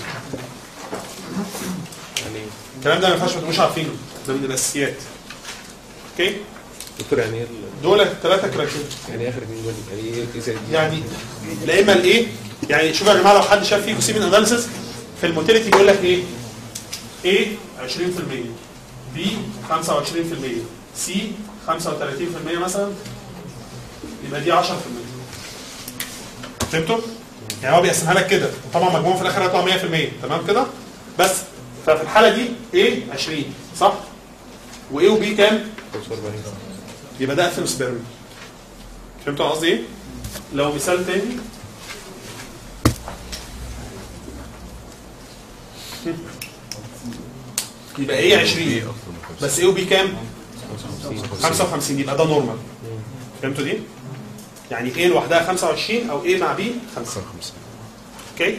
يعني الكلام ده ما ينفعش ما تبقوش عارفينه ده من الاساسيات اوكي دكتور يعني ايه ال- دول ثلاثه كرايتيريا يعني ايه اخر اتنين دول يعني ايه ايه زائد دي؟ يعني لا اما الايه يعني شوفوا يا جماعه لو حد شاف فيكم سيمن اناليسيس في الموتيليتي بيقول لك ايه A 20% B 25% C 35% مثلا يبقى دي 10% فهمتوا؟ يعني هو بيقسمها لك كده وطبعا مجموعهم في الاخر هيطلع 100% تمام كده؟ بس ففي الحاله دي A 20 صح؟ و A و B كام؟ 45 يبقى ده اثنو سبيرم فهمتوا قصدي ايه؟ لو مثال تاني يبقى ايه 20 بس ايه وبي كام؟ 55 يبقى ده نورمال فهمتوا دي؟ يعني ايه لوحدها 25 او ايه مع بي 5 اوكي؟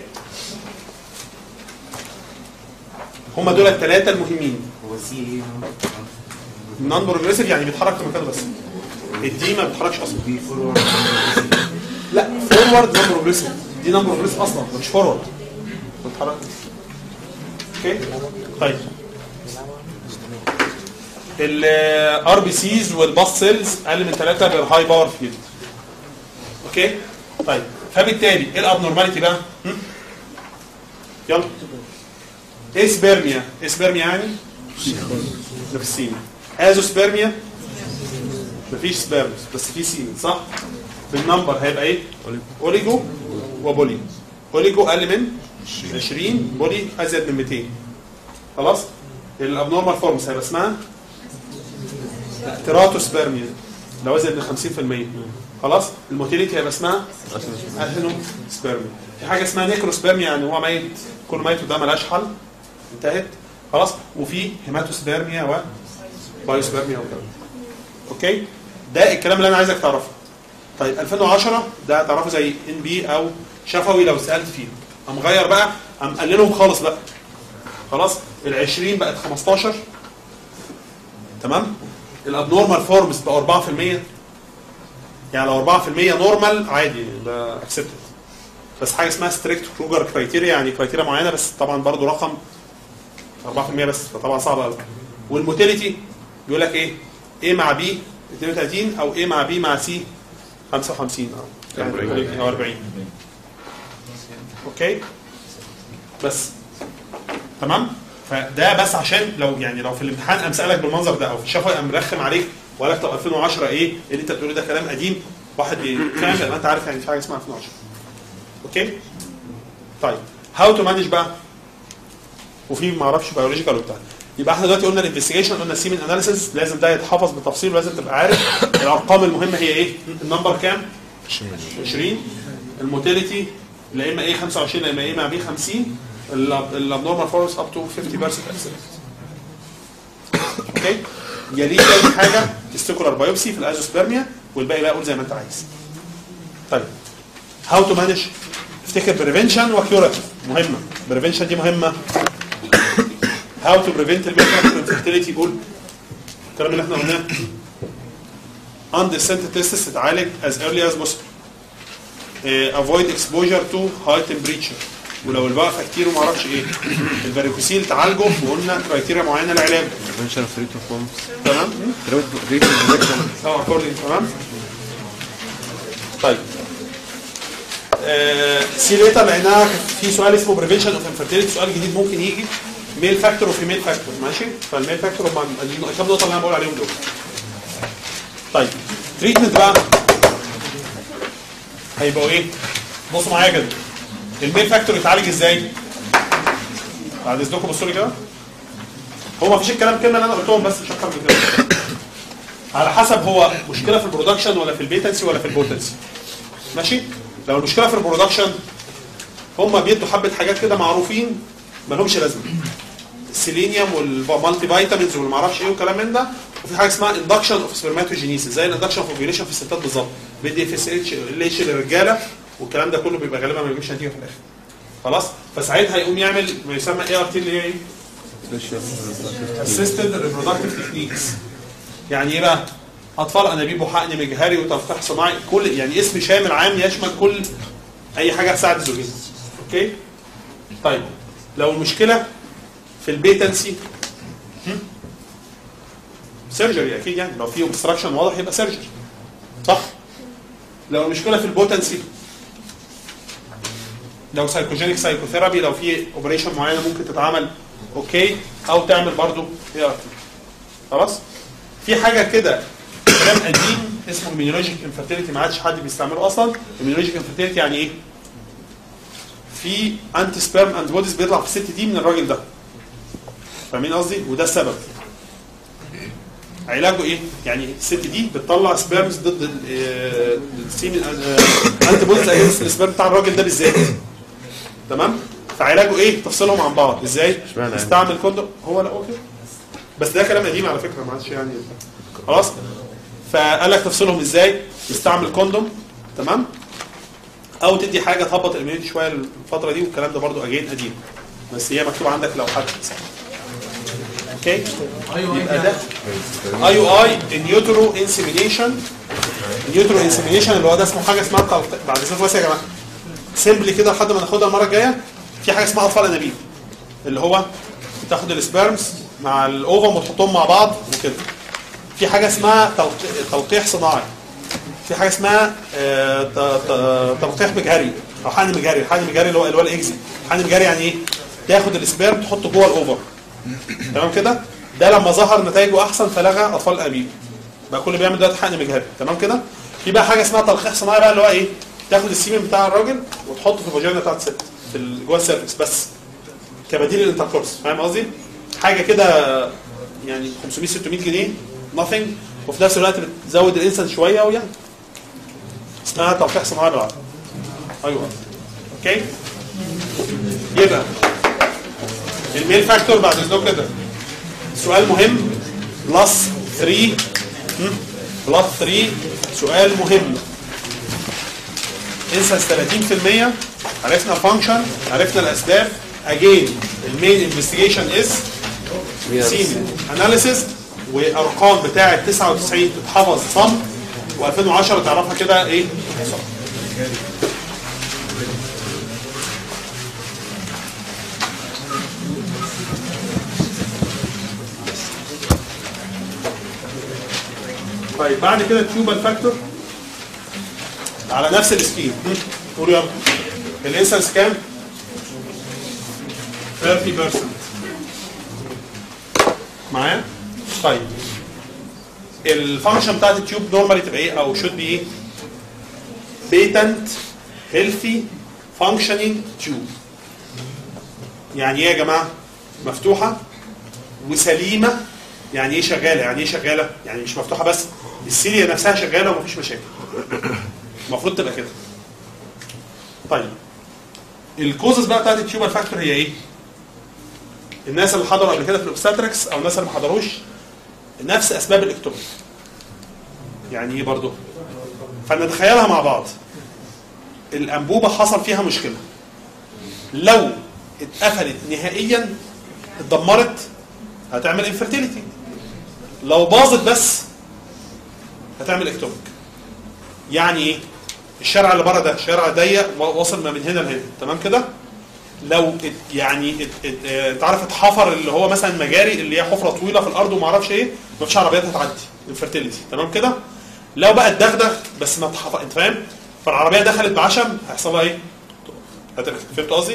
هما دول الثلاثة المهمين هو سي ايه النون بروجريسيف يعني بيتحرك في مكانه بس الدي ما بيتحركش اصلا بي فورورد لا فورورد نون بروجريسيف دي نون بروجريسيف اصلا مش فورورد بتتحرك اوكي طيب الار بي سيز والباس سيلز اقل من 3 بير هاي باور فيلد اوكي طيب فبالتالي ايه الابنورماليتي بقى هم؟ يلا اسبرميا اسبرميا يعني ده في السين ازوسبرميا مفيش سبيرمز بس في سين صح بالنمبر هيبقى ايه اوليجو وبولي اوليجو اقل من 20 بولي ازيد من 200 خلاص الابنورمال فورمز هيبقى اسمها تيراتوسبرميا لو ازيد من 50% خلاص الموتيليتي هيبقى اسمها اثينوسبرميا في حاجه اسمها نيكروسبرميا يعني هو ميت كل ميت وده ملهاش حل انتهت خلاص وفي هيماتوسبرميا و بايوسبرميا وكده اوكي ده الكلام اللي انا عايزك تعرفه طيب 2010 ده تعرفه زي ان بي او شفوي لو سالت فيه قام غير بقى قام قللهم خالص بقى خلاص ال 20 بقت 15 تمام الابنورمال فورمز بقى 4% يعني لو 4% نورمال عادي ده اكسبتد بس حاجه اسمها ستريكت كروجر كرايتيريا يعني كرايتيريا معينه بس طبعا برضو رقم 4% بس فطبعا صعب قوي والموتيليتي بيقول لك ايه A مع B 32 او A مع B مع C 55 اه يعني 40. او 40 اوكي بس تمام فده بس عشان لو يعني لو في الامتحان قام سالك بالمنظر ده او في الشفوي قام مرخم عليك وقال لك طب 2010 ايه اللي انت بتقوله ده كلام قديم واحد فاهم لان انت عارف يعني في حاجه اسمها 2010 اوكي طيب هاو تو مانج بقى وفي ما اعرفش بيولوجيكال وبتاع يبقى احنا دلوقتي قلنا الانفستيجيشن قلنا السيمن اناليسيس لازم ده يتحفظ بالتفصيل ولازم تبقى عارف الارقام المهمه هي ايه النمبر كام 20 الموتيليتي لا اما ايه 25 لا اما ايه مع بي 50 الابنورمال فورس اب تو 50% اكسلنت اوكي يليه تاني حاجه تستيكولار بايوبسي في الازوسبرميا والباقي بقى قول زي ما انت عايز طيب هاو تو مانج افتكر بريفنشن وكيوراتيف مهمه بريفنشن دي مهمه هاو تو بريفنت الميكرو انفيرتيليتي قول الكلام اللي احنا قلناه undescended testis تتعالج as early as possible uh, avoid exposure to high temperature ولو الوقفه كتير وما اعرفش ايه الفاريكوسيل تعالجه وقلنا كرايتيريا معينه للعلاج prevention of rate of forms تمام rate of injection اه اكوردنج تمام طيب سي ليتر لانها في سؤال اسمه بريفنشن اوف انفيرتيليتي سؤال جديد ممكن يجي ميل فاكتور وفيميل فاكتور ماشي فالميل فاكتور هم الكام نقطه اللي انا بقول عليهم دول طيب تريتمنت بقى هيبقوا ايه بصوا معايا كده الميل فاكتور يتعالج ازاي بعد اذنكم بصوا لي كده هو ما فيش الكلام كلمه اللي انا قلتهم بس مش اكتر من كده على حسب هو مشكله في البرودكشن ولا في البيتنسي ولا في البوتنسي ماشي لو المشكله في البرودكشن هم بيدوا حبه حاجات كده معروفين ما لهمش لازمه السيلينيوم والمالتي فيتامينز والما اعرفش ايه والكلام من ده وفي حاجه اسمها اندكشن اوف سبرماتوجينيسيس زي الاندكشن اوف اوفيوليشن في الستات بالظبط بيدي اف اس اتش ال اتش للرجاله والكلام ده كله بيبقى غالبا ما بيجيبش نتيجه في الاخر خلاص فساعتها يقوم يعمل ما يسمى اي ار تي اللي هي ايه؟ اسيستد ريبرودكتيف تكنيكس يعني ايه بقى؟ اطفال انابيب وحقن مجهري وتلقيح صناعي كل يعني اسم شامل عام يشمل كل اي حاجه تساعد الزوجين اوكي طيب لو المشكله في البيتنسي سيرجري اكيد يعني لو في اوبستراكشن واضح يبقى سيرجري صح لو المشكله في البوتنسي لو سايكوجينيك سايكوثيرابي لو في اوبريشن معينه ممكن تتعمل اوكي او تعمل برضو اي ار خلاص في حاجه كده كلام قديم اسمه immunologic infertility ما عادش حد بيستعمله اصلا immunologic infertility يعني ايه في انتي سبيرم اند بوديز بيطلع في الست دي من الراجل ده فاهمين قصدي وده السبب علاجه ايه يعني الست دي بتطلع سبيرمز ضد ال- آه، السيمن انتي بوديز اجينست السبيرم بتاع الراجل ده بالذات تمام فعلاجه ايه تفصلهم عن بعض ازاي اشمعنى يعني؟ استعمل كوندوم هو لا اوكي بس ده كلام قديم على فكره ما عادش يعني خلاص فقال لك تفصلهم ازاي تستعمل كوندوم تمام او تدي حاجه تهبط الاميونيتي شويه الفتره دي والكلام ده برضو اجين قديم بس هي مكتوب عندك لو حد اوكي يبقى ده اي يو اي النيوترو انسيمينيشن النيوترو انسيمينيشن اللي هو ده اسمه حاجه اسمها تلق- بعد اذنكم بس يا جماعه سيمبلي كده لحد ما ناخدها المره الجايه في حاجه اسمها اطفال انابيب اللي هو تاخد السبيرمز مع الاوفم وتحطهم مع بعض وكده في حاجه اسمها تلق- تلقيح صناعي في حاجه اسمها آه، ت- ت- تلقيح مجهري او حقن مجهري الحقن المجهري اللي هو اللي هو الاكزي الحقن المجهري يعني ايه تاخد السبيرم تحطه جوه الاوفر تمام كده ده لما ظهر نتائجه احسن فلغى اطفال الانابيب بقى كل اللي بيعمل دلوقتي حقن مجهري تمام كده في بقى حاجه اسمها تلقيح صناعي بقى اللي هو ايه تاخد السيمن بتاع الراجل وتحطه في الفاجينا بتاعت الست في ال- جوه السيرفكس بس كبديل للانتركورس فاهم قصدي حاجه كده يعني 500 600 جنيه nothing وفي نفس الوقت بتزود الانسان شويه ويعني اسمها تلقيح صناعي بالعربي ايوه اوكي يبقى الميل فاكتور بعد اذنكم كده سؤال مهم بلس 3 بلس 3 سؤال مهم انسنس 30% عرفنا الفانكشن عرفنا الاسباب اجين المين انفستيجيشن از سيمن اناليسيس وارقام بتاعه 99 تتحفظ صم و2010 تعرفها كده ايه طيب بعد كده تيوبال فاكتور على نفس السكيل قولوا يلا الانسنس كام 30% معايا طيب الفانكشن بتاعت التيوب نورمالي تبقى ايه او شود بي ايه بيتنت هيلثي فانكشنينج تيوب يعني ايه يا جماعه مفتوحه وسليمه يعني ايه شغاله يعني ايه شغاله يعني مش مفتوحه بس السيريا نفسها شغاله ومفيش مشاكل المفروض تبقى كده طيب الكوزز بقى بتاعت التيوبال فاكتور هي ايه الناس اللي حضروا قبل كده في الاوبستاتريكس او الناس اللي ما حضروش نفس اسباب الاكتوبر يعني ايه برضو فنتخيلها مع بعض الانبوبه حصل فيها مشكله لو اتقفلت نهائيا اتدمرت هتعمل انفرتيليتي لو باظت بس هتعمل اكتوبك يعني ايه الشارع اللي بره ده شارع ضيق واصل ما من هنا لهنا تمام كده لو ات يعني ات ات اه تعرف اتحفر اللي هو مثلا مجاري اللي هي حفره طويله في الارض وما اعرفش ايه مفيش عربيات هتعدي انفرتيليتي تمام كده لو بقى اتدغدغ بس ما اتحفر انت فاهم فالعربيه دخلت بعشم هيحصل لها ايه؟ هتركب فهمت قصدي؟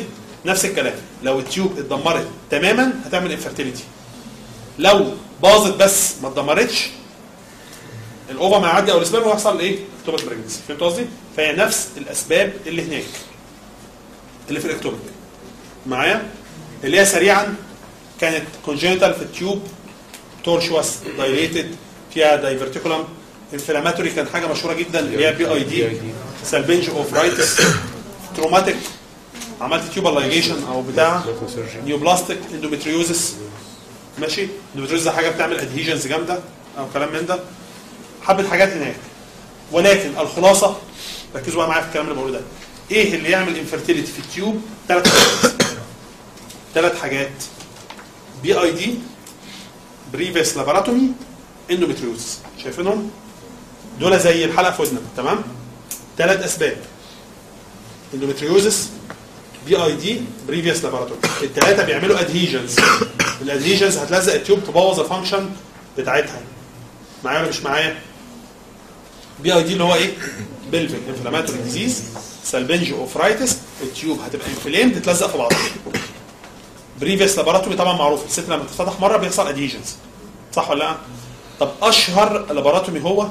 نفس الكلام لو التيوب اتدمرت تماما هتعمل انفرتيليتي لو باظت بس ما اتدمرتش الاوفا ما يعدي او الاسباب ويحصل ايه؟ اكتوبك بريجنسي فهمت قصدي؟ فهي نفس الاسباب اللي هناك اللي في الاكتوبك معايا؟ اللي هي سريعا كانت كونجنتال في التيوب تورشوس دايليتد فيها دايفرتيكولم انفلاماتوري كان حاجه مشهوره جدا اللي هي بي اي دي سالبنج اوف رايتس تروماتيك عملت تيوبال لايجيشن او بتاع نيوبلاستيك اندومتريوزس ماشي اندومتريوزس ده حاجه بتعمل ادهيجنز جامده او كلام من ده حبه حاجات هناك ولكن الخلاصه ركزوا بقى معايا في الكلام اللي بقوله ده ايه اللي يعمل انفرتيليتي في التيوب ثلاث حاجات ثلاث حاجات بي اي دي بريفيس لاباراتومي اندومتريوزس شايفينهم دول زي الحلقه في ودنك تمام ثلاث اسباب اندومتريوزس بي اي دي بريفيوس لاباراتوري الثلاثه بيعملوا ادهيجنز الادهيجنز هتلزق التيوب تبوظ الفانكشن بتاعتها معايا ولا مش معايا بي اي دي اللي هو ايه بلفيك انفلاماتوري ديزيز سالبنج اوفرايتس التيوب هتبقى انفلام تتلزق في بعضها بريفيوس لاباراتوري طبعا معروف الست لما تتفتح مره بيحصل ادهيجنز صح ولا لا طب اشهر لاباراتومي هو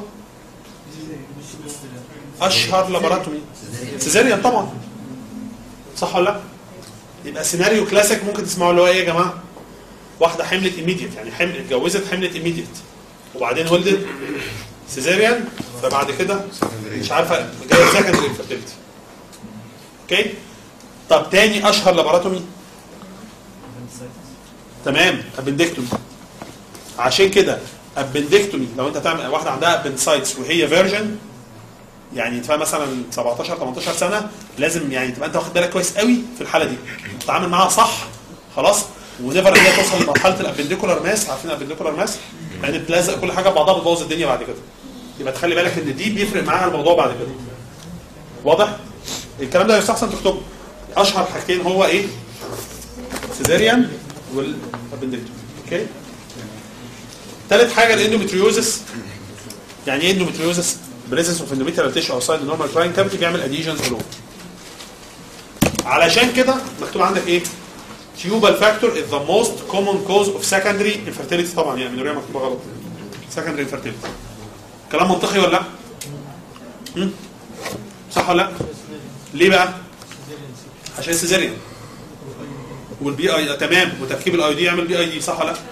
اشهر لاباراتومي سيزاريان طبعا صح ولا لا يبقى سيناريو كلاسيك ممكن تسمعوا اللي هو ايه يا جماعه واحده حملت ايميديت يعني حمل اتجوزت حملت ايميديت وبعدين ولدت سيزاريان فبعد كده مش عارفه جايه سكندري انفيرتيلتي اوكي طب تاني اشهر لاباراتومي تمام ابندكتومي عشان كده ابندكتومي لو انت تعمل واحده عندها ابندسايتس وهي فيرجن يعني تبقى مثلا 17 18 سنه لازم يعني تبقى انت واخد بالك كويس قوي في الحاله دي تتعامل معاها صح خلاص ونيفر ان هي توصل لمرحله الابنديكولار ماس عارفين الابنديكولار ماس يعني بتلزق كل حاجه ببعضها بتبوظ الدنيا بعد كده يبقى تخلي بالك ان دي بيفرق معاها الموضوع بعد كده واضح الكلام ده يستحسن تكتبه اشهر حاجتين هو ايه سيزاريان والابنديكتومي اوكي ثالث حاجه الاندومتريوزس يعني ايه اندومتريوزس بريزنس اوف اندوميتريال تيشو اوسايد النورمال تراين كافيتي بيعمل اديجنز جلو علشان كده مكتوب عندك ايه تيوبال فاكتور is the most common cause of secondary infertility طبعا يعني منوريه مكتوبه غلط secondary infertility كلام منطقي ولا لا؟ هم؟ صح ولا لا؟ ليه بقى؟ عشان سيزاريان والبي اي تمام وتركيب الاي دي يعمل بي اي دي صح ولا لا؟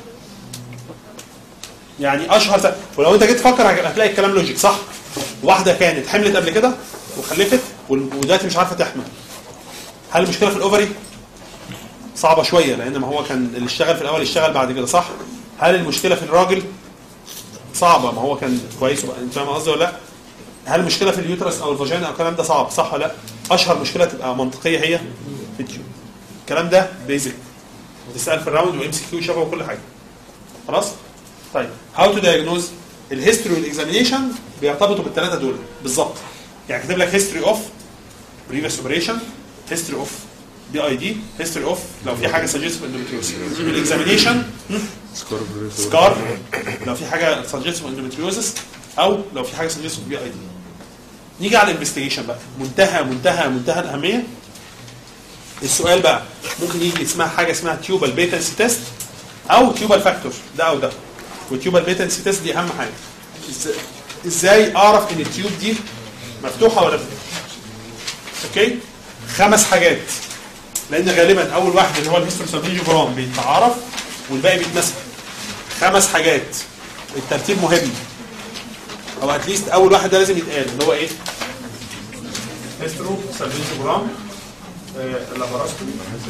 يعني اشهر س... ولو انت جيت تفكر هتلاقي الكلام لوجيك صح؟ واحده كانت حملت قبل كده وخلفت وال- ودلوقتي مش عارفه تحمل هل المشكله في الاوفري؟ صعبه شويه لان ما هو كان اللي اشتغل في الاول يشتغل بعد كده صح؟ هل المشكله في الراجل؟ صعبه ما هو كان كويس وبقى- انت فاهم قصدي ولا لا؟ هل المشكله في اليوترس او الفاجينا او الكلام ده صعب صح ولا لا؟ اشهر مشكله تبقى منطقيه هي في التيوب الكلام ده بيزك وتسال في الراوند وام سي كيو شبه وكل حاجه خلاص؟ طيب هاو تو دايجنوز الهيستوري والاكزامينيشن بيرتبطوا بالثلاثه دول بالظبط يعني كاتب لك هيستوري اوف بريفيس اوبريشن هيستوري اوف بي اي دي هيستوري اوف لو في حاجه سجستيف اندوميتريوسيس الاكزامينيشن سكار لو في حاجه سجستيف اندوميتريوسيس او لو في حاجه سجستيف بي اي دي نيجي على الانفستيجيشن بقى منتهى منتهى منتهى الاهميه السؤال بقى ممكن يجي اسمها حاجه اسمها تيوبال بيتنسي تيست او تيوبال فاكتور ده او ده والتيوبال بيتنسي تيست دي اهم حاجه إز- ازاي اعرف ان التيوب دي مفتوحه ولا مفتوحه اوكي خمس حاجات لان غالبا اول واحد اللي هو الهيستروسابيجوجرام بيتعرف والباقي بيتمسك خمس حاجات الترتيب مهم او اتليست اول واحد ده لازم يتقال اللي هو ايه هيسترو سابيجوجرام اللابوراستومي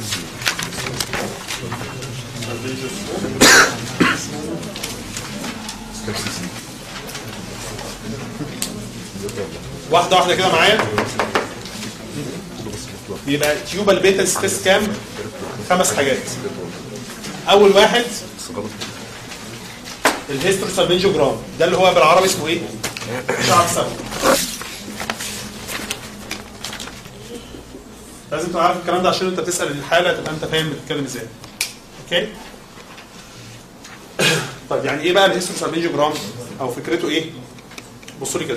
واحده واحده كده معايا بيبقى تيوبال بيتا ستيس كام خمس حاجات اول واحد الهيستروسابينجوجرام ده اللي هو بالعربي اسمه ايه شعر سبب لازم تبقى عارف الكلام ده عشان انت بتسال الحاله تبقى انت فاهم بتتكلم ازاي اوكي طيب يعني ايه بقى الهيستروسابينجوجرام او فكرته ايه بصوا لي كده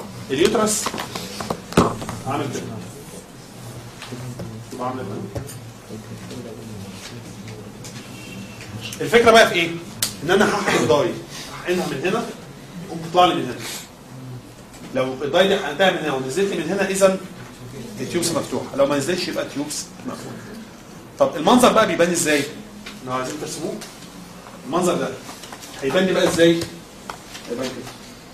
اليوترس عامل كده يبقى عامل كده الفكره بقى في ايه؟ ان انا هحقن الداي هحقنها من هنا تقوم تطلع لي من هنا لو الداي دي حقنتها من هنا ونزلت لي من هنا اذا التيوبس مفتوحه لو ما نزلتش يبقى التيوبس مفتوحه طب المنظر بقى بيبان ازاي؟ لو عايزين ترسموه المنظر ده هيبان لي بقى ازاي؟ هيبان كده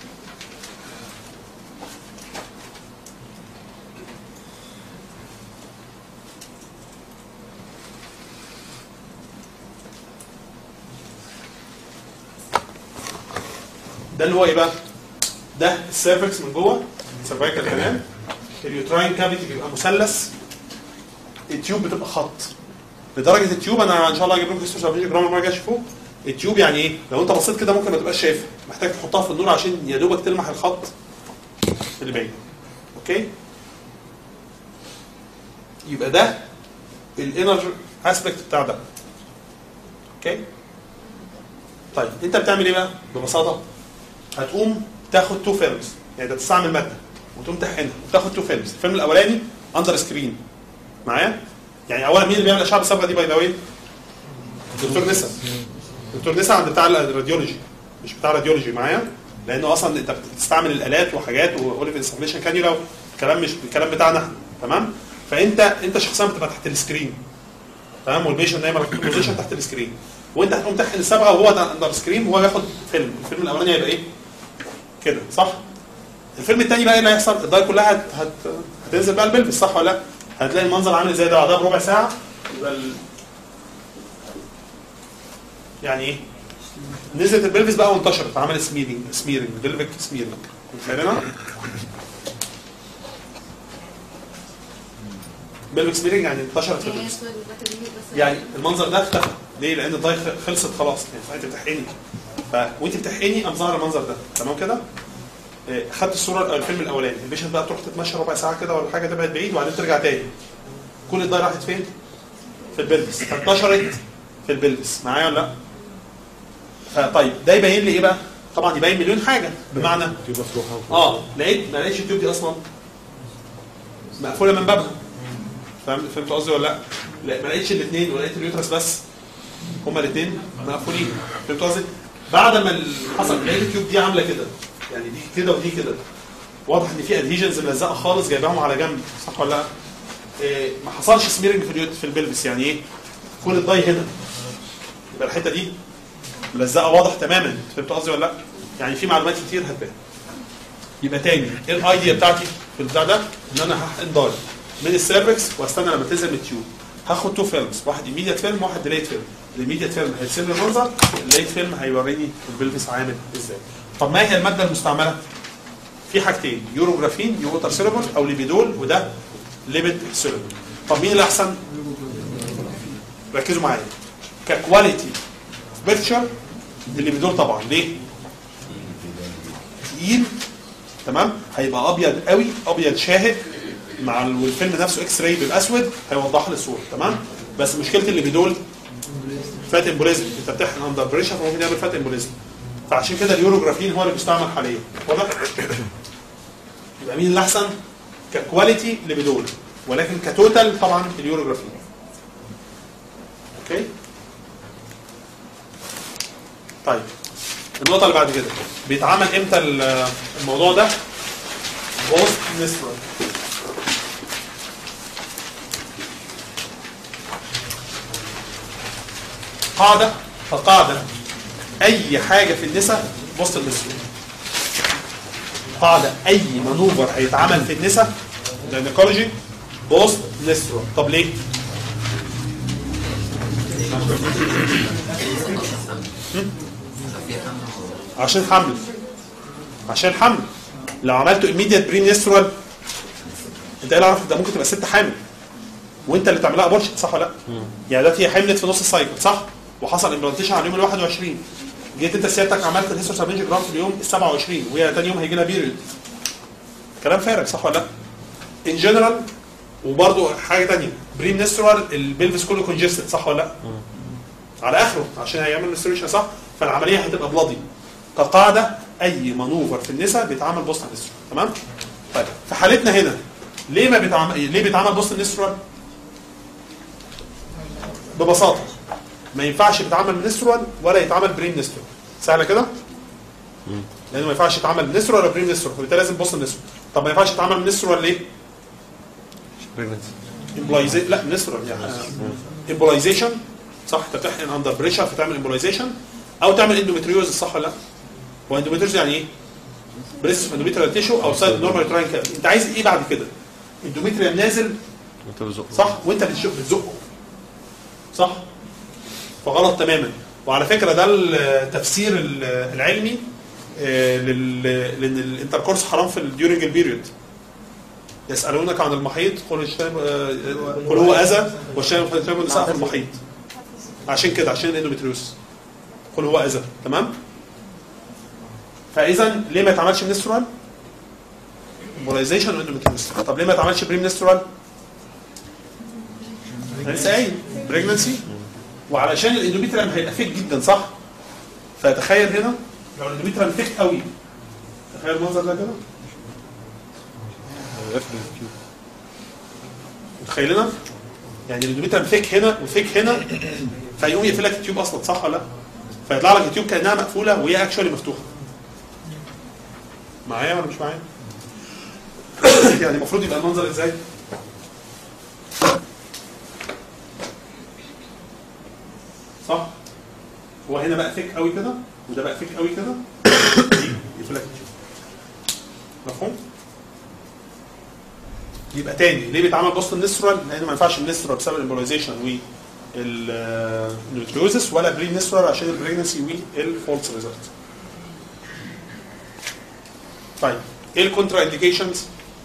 ده اللي هو ايه بقى؟ ده السيرفكس من جوه سيرفايكال كمان اليوتراين كافيتي بيبقى مثلث التيوب بتبقى خط لدرجه التيوب انا ان شاء الله هجيب لكم اسمه جرام المره الجايه تشوفوه التيوب يعني ايه؟ لو انت بصيت كده ممكن ما تبقاش شايفها محتاج تحطها في النور عشان يا دوبك تلمح الخط اللي باين اوكي؟ يبقى ده الانر اسبكت بتاع ده اوكي؟ طيب انت بتعمل ايه بقى؟ ببساطه هتقوم تاخد تو فيلمز يعني انت تستعمل ماده وتقوم تحقنها وتاخد تو فيلمز الفيلم الاولاني اندر سكرين معايا؟ يعني اولا مين اللي بيعمل الاشعه بالصبغه دي باي ذا واي؟ دكتور نسا دكتور نسا عند بتاع الراديولوجي مش بتاع الراديولوجي معايا؟ لانه اصلا انت بتستعمل الالات وحاجات واوليف انسفليشن كانيولا الكلام مش الكلام بتاعنا احنا تمام؟ فانت انت شخصيا بتبقى تحت السكرين تمام والبيشنت دايما في بوزيشن تحت السكرين وانت هتقوم تحقن الصبغه وهو اندر سكرين وهو ياخد فيلم الفيلم الاولاني هيبقى ايه؟ كده صح؟ الفيلم الثاني بقى ايه اللي هيحصل؟ الداي كلها هت... هت... هتنزل بقى البلبس صح ولا لا؟ هتلاقي المنظر عامل ازاي ده بعدها بربع ساعه يبقى ال... يعني ايه؟ نزلت البلبس بقى وانتشرت عمل سميرنج سميرنج بلفيك سميرنج فاهمينها؟ بلفيك سميرنج يعني انتشرت في يعني البلبس اسمه الباكت دي بس يعني المنظر ده اختفى ليه؟ لان الداي خلصت خلاص يعني انت بتحقني ف... وانت بتحقني قام ظهر المنظر ده تمام كده؟ إيه، خدت الصوره الفيلم الاولاني البيشنت بقى تروح تتمشى ربع ساعه كده ولا حاجه تبعد بعيد وبعدين ترجع تاني كل الداي راحت فين؟ في البلبس فانتشرت في البلبس معايا ولا لا؟ فطيب ده يبين لي ايه بقى؟ طبعا يبين مليون حاجه بمعنى تيوب مفتوحه اه لقيت ما لقيتش التيوب دي اصلا مقفوله من بابها فهمت فهمت قصدي ولا لا؟ لا ما لقيتش الاثنين ولقيت اليوترس بس هما الاثنين مقفولين فهمت قصدي؟ بعد ما ال- حصل لقيت التيوب دي عامله كده يعني دي كده ودي كده واضح ان في ادهيجنز ملزقه خالص جايباهم على جنب صح ولا لا؟ إيه ما حصلش سميرنج في اليوت في البلبس يعني ايه؟ كل الضي هنا يبقى الحته دي ملزقه واضح تماما فهمت قصدي ولا لا؟ يعني في معلومات كتير هتبان يبقى تاني ايه الايديا بتاعتي في البتاع ده ان انا هحقن داي من السيرفكس واستنى لما تنزل من التيوب هاخد تو فيلمز واحد ايميديت فيلم وواحد ديليت فيلم الايميديت فيلم هيرسم لي المنظر الديليت فيلم هيوريني البلفس عامل ازاي طب ما هي الماده المستعمله في حاجتين يوروجرافين يوتر سيلبر او ليبيدول وده ليبيد سيلبر طب مين الاحسن ركزوا معايا ككواليتي بيكتشر الليبيدول طبعا ليه تقيل تمام هيبقى ابيض قوي ابيض شاهق مع ال- والفيلم نفسه اكس راي بالاسود هيوضح لي الصوره تمام بس مشكله اللي بدول فات امبوليزم انت بتحقن اندر بريشر فممكن يعمل فات امبوليزم فعشان كده اليوروجرافين هو اللي بيستعمل حاليا واضح يبقى مين الاحسن ككواليتي اللي بدول ولكن كتوتال طبعا اليوروجرافين اوكي طيب النقطة اللي بعد كده بيتعمل امتى ال- الموضوع ده؟ بوست نسبة قاعدة فقاعدة أي حاجة في النساء بوست النسبة قاعدة أي مانوفر هيتعمل في النساء جاينيكولوجي بوست نسبة طب ليه؟ عشان حمل عشان حمل لو عملته immediate برينيسترال انت ايه اللي عرفك ده ممكن تبقى ست حامل وانت اللي تعملها ابورشن صح ولا لا؟ يعني دلوقتي هي حملت في نص السايكل صح؟ وحصل امبلانتيشن على اليوم ال 21 جيت انت سيادتك عملت الهيستو سابنج جرام في اليوم ال 27 وهي تاني يوم هيجي لها بيريود كلام فارغ صح ولا لا؟ ان جنرال وبرده حاجه ثانيه برينيسترال البلفس كله كونجستد صح ولا لا؟ على اخره عشان هيعمل مستريشن صح فالعمليه هتبقى بلادي كقاعده اي مانوفر في النساء بيتعمل بوست نسترال تمام طيب في حالتنا هنا ليه ما بيتعمل ليه بيتعمل بوست نسترال ببساطه ما ينفعش يتعمل منسترال ولا يتعمل برين نسترال سهله كده لانه ما ينفعش يتعمل منسترال ولا برين نسترال فبالتالي لازم بوست نسترال طب ما ينفعش يتعمل منسترال ليه؟ pregnancy امبلايزي لا نسترال يعني امبلايزيشن صح انت بتحقن اندر بريشر فتعمل امبلايزيشن او تعمل اندومتريوز صح ولا لا؟ هو اندومتريوز يعني ايه؟ بريس اندومتريال تيشو او سايد نورمال تراين انت عايز ايه بعد كده؟ اندومتريال نازل وانت بتزق صح وانت بتشق بتزقه صح فغلط تماما وعلى فكره ده التفسير ال- العلمي آه، لل- لان الانتركورس حرام في الديورنج البيريود يسالونك عن المحيط قل الشام آه، قل هو اذى والشام يجتنب النساء في المحيط عشان كده عشان الاندومتريوس قل هو اذى تمام فاذا ليه ما يتعملش منسترال امبولايزيشن واندومتريوس طب ليه ما يتعملش بري منسترال انا لسه قايل بريجنسي وعلشان الاندوميتريم هيبقى فيك جدا صح؟ فتخيل هنا لو الاندوميتريم فيك قوي تخيل المنظر ده كده قفل التيوب متخيلنا؟ يعني الاندوميتريم فيك هنا وفيك هنا فيقوم يقفل لك التيوب اصلا صح ولا لا؟ فيطلع لك التيوب كانها مقفوله وهي اكشولي مفتوحه. معايا ولا مش معايا؟ يعني المفروض يبقى المنظر ازاي؟ صح؟ هو هنا بقى فيك قوي كده وده بقى فيك قوي كده يقفل لك التيوب. مفهوم؟ يبقى تاني ليه بيتعمل بوست النسترال؟ لان ما ينفعش النسترال بسبب الامبولايزيشن والنيوتريوزس ولا بري نسترال عشان البريجنسي والفولس ريزلت. طيب ايه الكونترا انديكيشنز؟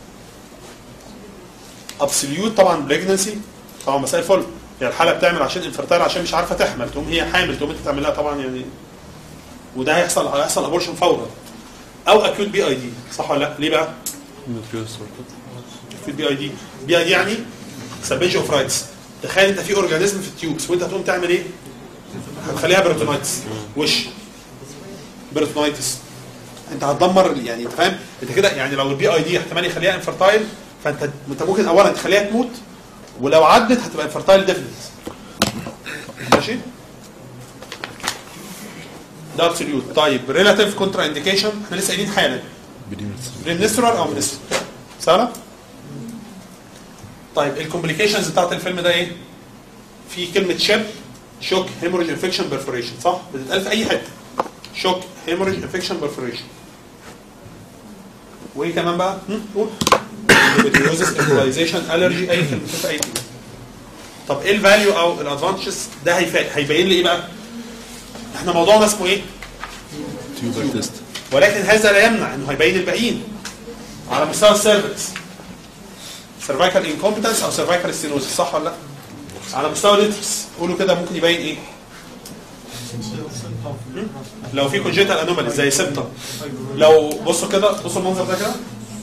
ابسوليوت طبعا بريجنسي طبعا مساء الفل هي الحاله بتعمل عشان انفرتايل عشان مش عارفه تحمل تقوم هي حامل تقوم انت تعمل لها طبعا يعني وده هيحصل هيحصل ابورشن فورا او اكيوت بي اي دي صح ولا لا؟ ليه بقى؟ نوتريوس برضه في البي اي دي بي اي دي يعني سبنج اوف رايتس تخيل انت في اورجانيزم في التيوبس وانت هتقوم تعمل ايه؟ هتخليها بيرتونايتس وش بيرتونايتس انت هتدمر يعني انت فاهم انت كده يعني لو البي اي دي احتمال يخليها انفرتايل فانت انت ممكن اولا تخليها تموت ولو عدت هتبقى انفرتايل ديفنت ماشي ده ابسوليوت طيب ريلاتيف كونترا انديكيشن احنا لسه قايلين حالا بريمنسترال او منسترال سهله طيب الكومبليكيشنز بتاعت الفيلم ده ايه؟ في كلمة شب شوك هيموريج انفكشن بيرفوريشن صح؟ بتتقال في أي حتة شوك هيموريج انفكشن بيرفوريشن وايه كمان بقى؟ هم؟ قول endometriosis embolization allergy اي كلمة في اي كلمة طب ايه الفاليو او الادفانتجز ده هيفا- هيبين لي ايه بقى؟ احنا موضوعنا اسمه ايه؟ تيوبر تيست ولكن هذا لا يمنع انه هيبين الباقيين على مستوى السيرفكس سيرفايكال انكومبتنس او سيرفايكال ستينوزس صح ولا لا؟ على مستوى اليوترس قولوا كده ممكن يبين ايه؟ هم؟ لو في كونجيتال انومالي زي سيبتم لو بصوا كده بصوا المنظر ده كده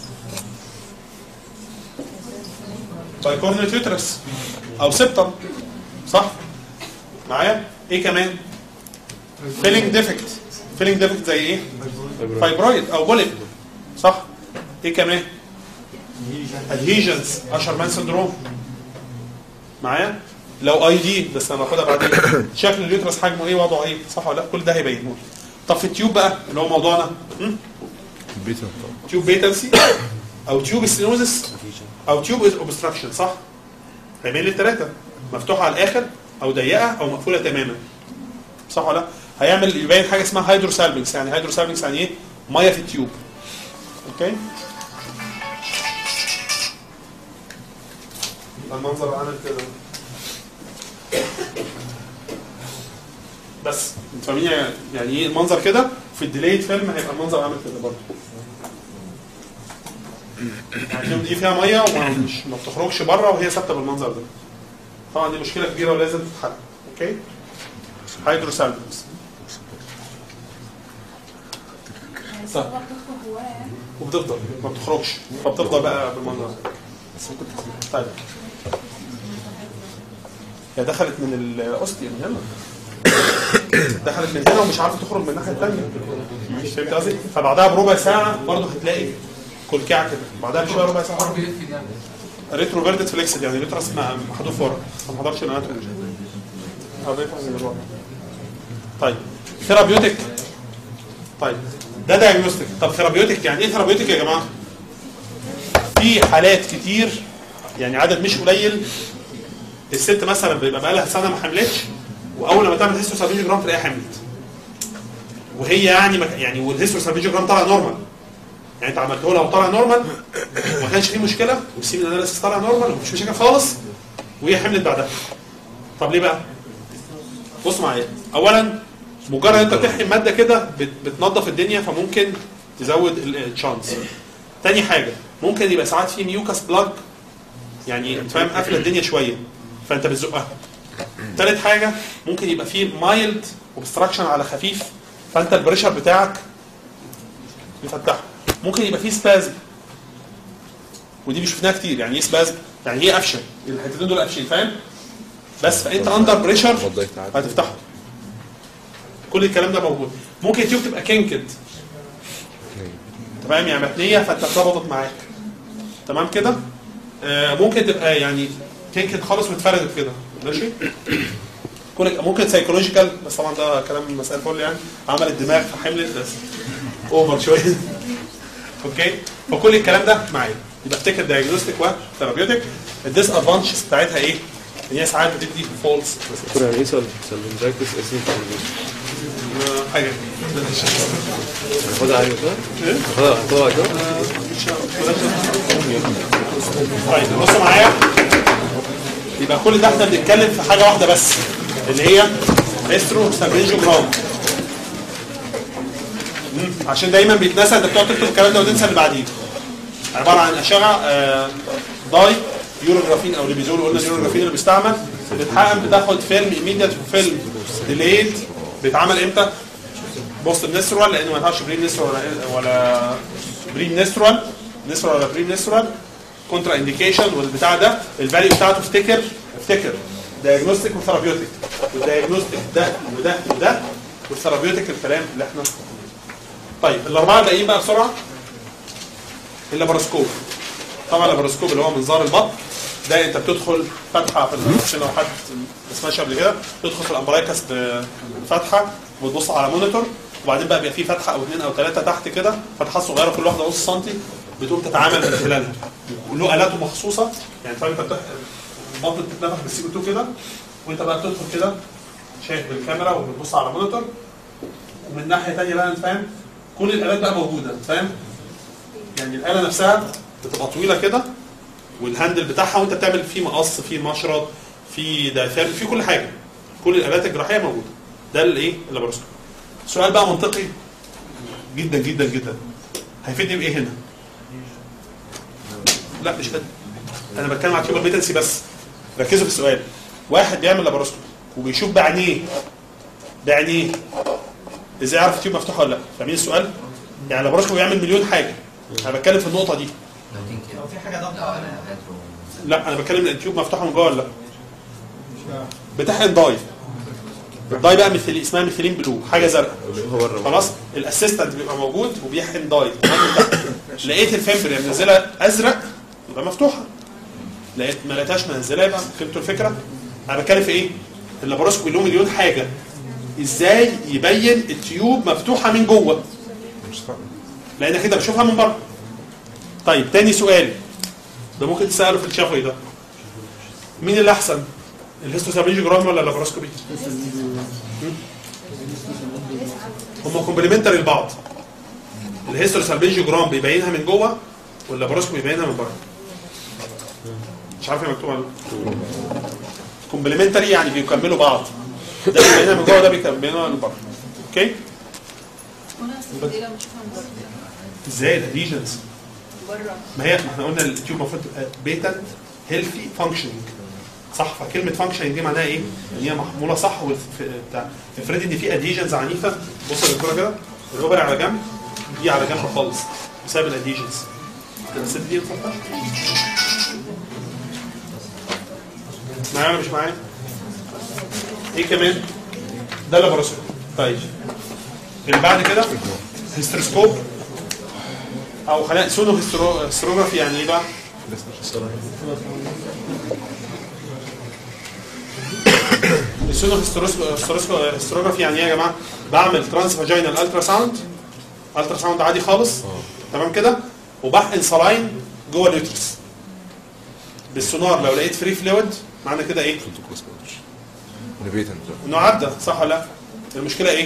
بايكورنيت يوترس او سيبتم صح؟ معايا؟ ايه كمان؟ فيلينج ديفكت فيلينج ديفكت زي ايه؟ فايبرويد او بوليب صح؟ ايه كمان؟ ادهيجنز اشهر مان سندروم معايا؟ لو اي دي بس انا باخدها بعدين شكل اليوترس حجمه ايه وضعه ايه صح ولا لا؟ كل ده هيبينه لي. طب في التيوب بقى اللي هو موضوعنا هم؟ البيتا طبعا تيوب بيتنسي او تيوب ستينوزس او تيوب اوبستراكشن صح؟ هيبين لي الثلاثه مفتوحه على الاخر او ضيقه او مقفوله تماما صح ولا لا؟ هيعمل يبين حاجه اسمها هيدروسالبنكس يعني هيدروسالبنكس يعني ايه؟ ميه في التيوب اوكي؟ يبقى المنظر عامل كده بس انتوا فاهمين يعني ايه المنظر كده في الديليد فيلم هيبقى المنظر عامل كده برضه عشان دي فيها ميه وما مش ما بتخرجش بره وهي ثابته بالمنظر ده طبعا دي مشكله كبيره ولازم تتحل اوكي هيدروسالبنكس صح وبتفضل ما بتخرجش فبتفضل بقى بالمنظر ده طيب هي دخلت من الاوستيا من هنا دخلت من هنا ومش عارفه تخرج من الناحيه الثانيه مش فهمت قصدي فبعدها بربع ساعه برضه هتلاقي كلكعه كده بعدها بشويه ربع ساعه ريترو فيردت فليكسد يعني ريترس محذوف ورا ما حضرش الاناتومي هضيفها من الوضع. طيب ثيرابيوتيك طيب ده دايجنوستيك طب ثيرابيوتيك يعني ايه ثيرابيوتيك يا جماعه؟ في حالات كتير يعني عدد مش قليل الست مثلا بيبقى بقى لها سنه ما حملتش واول لما تعمل هيستوسالفيجي جرام تلاقيها حملت وهي يعني ما يعني والهيستوسالفيجي جرام طالع نورمال يعني انت عملته لها وطالع نورمال وما كانش فيه مشكله والسيمين اناليسيس طالع نورمال ومفيش مشاكل خالص وهي حملت بعدها طب ليه بقى؟ بص معايا اولا مجرد انت بتحقن ماده كده بت- بتنظف الدنيا فممكن تزود الشانس تاني حاجه ممكن يبقى ساعات في ميوكاس بلاج يعني انت فاهم قافله الدنيا شويه فانت بتزقها تالت حاجه ممكن يبقى في مايلد اوبستراكشن على خفيف فانت البريشر بتاعك يفتحه ممكن يبقى في سبازم ودي مش شفناها كتير يعني ايه سبازم يعني هي قفشه الحتتين دول قافشين فاهم بس فانت اندر بريشر وضيت عادي. هتفتحه كل الكلام ده موجود ممكن التيوب تبقى كينكد انت فاهم يعني متنيه فانت اتربطت معاك تمام كده آه ممكن تبقى يعني كينكد خالص واتفردت كده ماشي كل ممكن سايكولوجيكال بس طبعا ده كلام مسائل فل يعني عمل الدماغ فحملت بس اوفر شويه اوكي فكل الكلام ده معايا يبقى افتكر دايجنوستيك وثيرابيوتيك الديس ادفانتجز بتاعتها ايه؟ ان هي ساعات بتدي فولس دكتور يعني ايه سال- سالمنجايتس اسمه حاجه ناخدها عادي كده؟ ناخدها ناخدها بعد كده؟ طيب بصوا معايا يبقى كل ده احنا بنتكلم في حاجه واحده بس اللي هي استرو جرام عشان دايما بيتنسى انت بتقعد تكتب الكلام ده وتنسى اللي بعديه عباره عن اشعه آه، داي يوروجرافين او ليبيزول قلنا اليوروجرافين اللي بيستعمل بتتحقن بتاخد فيلم ايميديت وفيلم ديليد بيتعمل امتى؟ بوست نسترول لانه ما ينفعش برين نسترول ولا ولا برين نسترول نسترول ولا برين نسترول كونترا انديكيشن والبتاع ده الفاليو بتاعته افتكر افتكر دايجنوستيك وثيرابيوتيك والدايجنوستيك ده وده وده والثيرابيوتيك الكلام اللي احنا طيب الاربعه الباقيين بقى بسرعه اللابروسكوب طبعا اللابروسكوب اللي هو منظار البطن ده انت بتدخل فتحه في ال- عشان لو حد ما سمعش قبل كده تدخل في الامبرايكس بفتحه وتبص على مونيتور وبعدين بقى بيبقى في فتحه او اثنين او ثلاثه تحت كده فتحات صغيره كل واحده نص سنتي بتقوم تتعامل من خلالها وله الاته مخصوصه يعني فاهم انت بتح- البطن بتتنفخ بالسي 2 كده وانت بقى بتدخل كده شايف بالكاميرا وبتبص على مونيتور ومن ناحيه ثانيه بقى انت فاهم كل الالات بقى موجوده انت فاهم يعني الاله نفسها بتبقى طويله كده والهاندل بتاعها وانت بتعمل فيه مقص فيه مشرط فيه دافر فيه كل حاجه كل الالات الجراحيه موجوده ده الايه اللابروسكوب سؤال بقى منطقي جدا جدا جدا هيفيدني بايه هنا لا مش كده انا بتكلم على تيوبر ميتنسي بس ركزوا في السؤال واحد بيعمل لابروسكوب وبيشوف بعينيه بعينيه ازاي يعرف التيوب مفتوحه ولا لا فاهمين السؤال يعني اللابروسكوب بيعمل مليون حاجه انا بتكلم في النقطه دي لو في حاجه ضغط لا انا بتكلم ان التيوب مفتوحه من جوه ولا لا بتحقن داي الداي بقى مثل اسمها مثلين بلو حاجه زرقاء هو بره خلاص الاسيستنت بيبقى موجود وبيحقن داي لقيت الفمبري منزله ازرق يبقى مفتوحه لقيت ما لقيتهاش منزله يبقى فهمتوا الفكره انا بتكلم في ايه اللابروسكوبي له مليون حاجه ازاي يبين التيوب مفتوحه من جوه لانك انت بتشوفها من بره طيب تاني سؤال ده ممكن تساله في الشفوي ده مين اللي احسن الهيستوسابيجيوجرام ولا اللابروسكوبي هم كومبلمنتري لبعض الهيستوسابيجيوجرام بيبينها من جوه واللابروسكوبي بيبينها من بره مش عارف هي مكتوبه ولا كومبلمنتري يعني بيكملوا بعض ده بيبينها من جوه ده بيكملها من بره اوكي ونفس الليله مش فاهم ازاي الاديشنز بره ما هي ما احنا قلنا التيوب المفروض تبقى بيتنت هيلثي فانكشننج صح فكلمه فانكشننج دي معناها ايه؟ ان هي محموله صح والف- بتاع افرض ان في اديشنز عنيفه بص الدكتوره كده الاوبر على جنب دي على جنب خالص بسبب الاديشنز الست دي اتفضل معايا ولا مش معايا؟ ايه كمان؟ ده لابروسكوب طيب اللي بعد كده هيستروسكوب او خلينا سونو هيستروجرافي يعني ايه بقى؟ السونو هيستروجرافي يعني ايه يا جماعه؟ بعمل ترانس فاجينال الترا ساوند الترا ساوند عادي خالص تمام كده وبحقن صلاين جوه اليوترس بالسونار لو لقيت فري فلويد معنى كده ايه؟ انوفيتنت انه عدى صح ولا لا؟ المشكله ايه؟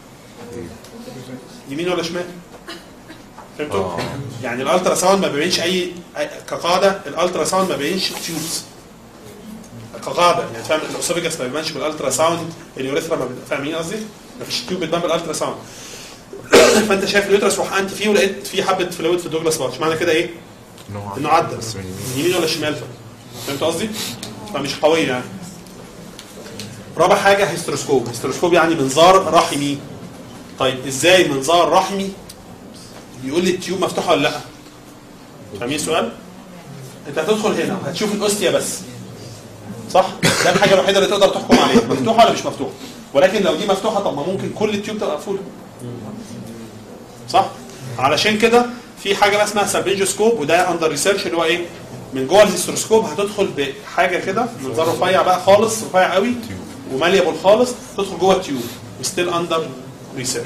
يمين ولا شمال؟ فهمتوا؟ آه. يعني الالترا ساوند ما بيبينش اي أي- كقاعده الالترا ساوند ما بيبينش تيوبس كقاعده يعني فاهم الاوسوفيجاس ما بيبانش بالالترا ساوند اليوريثرا ما بت- فاهمين قصدي؟ ما فيش تيوب بتبان بالالترا ساوند فانت شايف اليوترس وحقنت فيه ولقيت فيه حبه فلويد في الدوجلاس بارش معنى كده ايه؟ انه عدى بس من يمين يمين ولا شمال فهمت قصدي؟ فمش قوية يعني رابع حاجة هيستروسكوب هيستروسكوب يعني منظار رحمي طيب ازاي منظار رحمي يقول لي التيوب مفتوحة ولا لا فاهمين السؤال؟ انت هتدخل هنا وهتشوف الاوستيا بس صح؟ ده الحاجة الوحيدة اللي تقدر تحكم عليها مفتوحة ولا مش مفتوحة ولكن لو دي مفتوحة طب ما ممكن كل التيوب تبقى مقفولة صح؟ علشان كده في حاجه بقى اسمها سابينجوسكوب وده اندر ريسيرش اللي هو ايه؟ من جوه الهيستروسكوب هتدخل بحاجه كده منظار رفيع بقى خالص رفيع قوي وماليبل خالص تدخل جوه التيوب وستيل اندر ريسيرش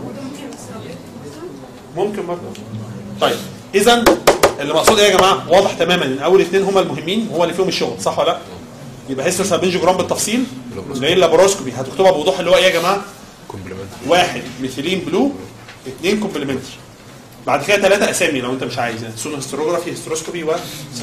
ممكن برضه طيب اذا اللي مقصود ايه يا جماعه؟ واضح تماما ان اول اثنين هم المهمين وهو اللي فيهم الشغل صح ولا لا؟ يبقى هيسترو سابينجوجرام بالتفصيل زي اللابوروسكوبي هتكتبها بوضوح اللي هو ايه يا جماعه؟ كومبلمنت واحد ميثيلين بلو اثنين كومبلمنتري بعد كده ثلاثة أسامي لو أنت مش عايز يعني سونو هيستروجرافي هيستروسكوبي و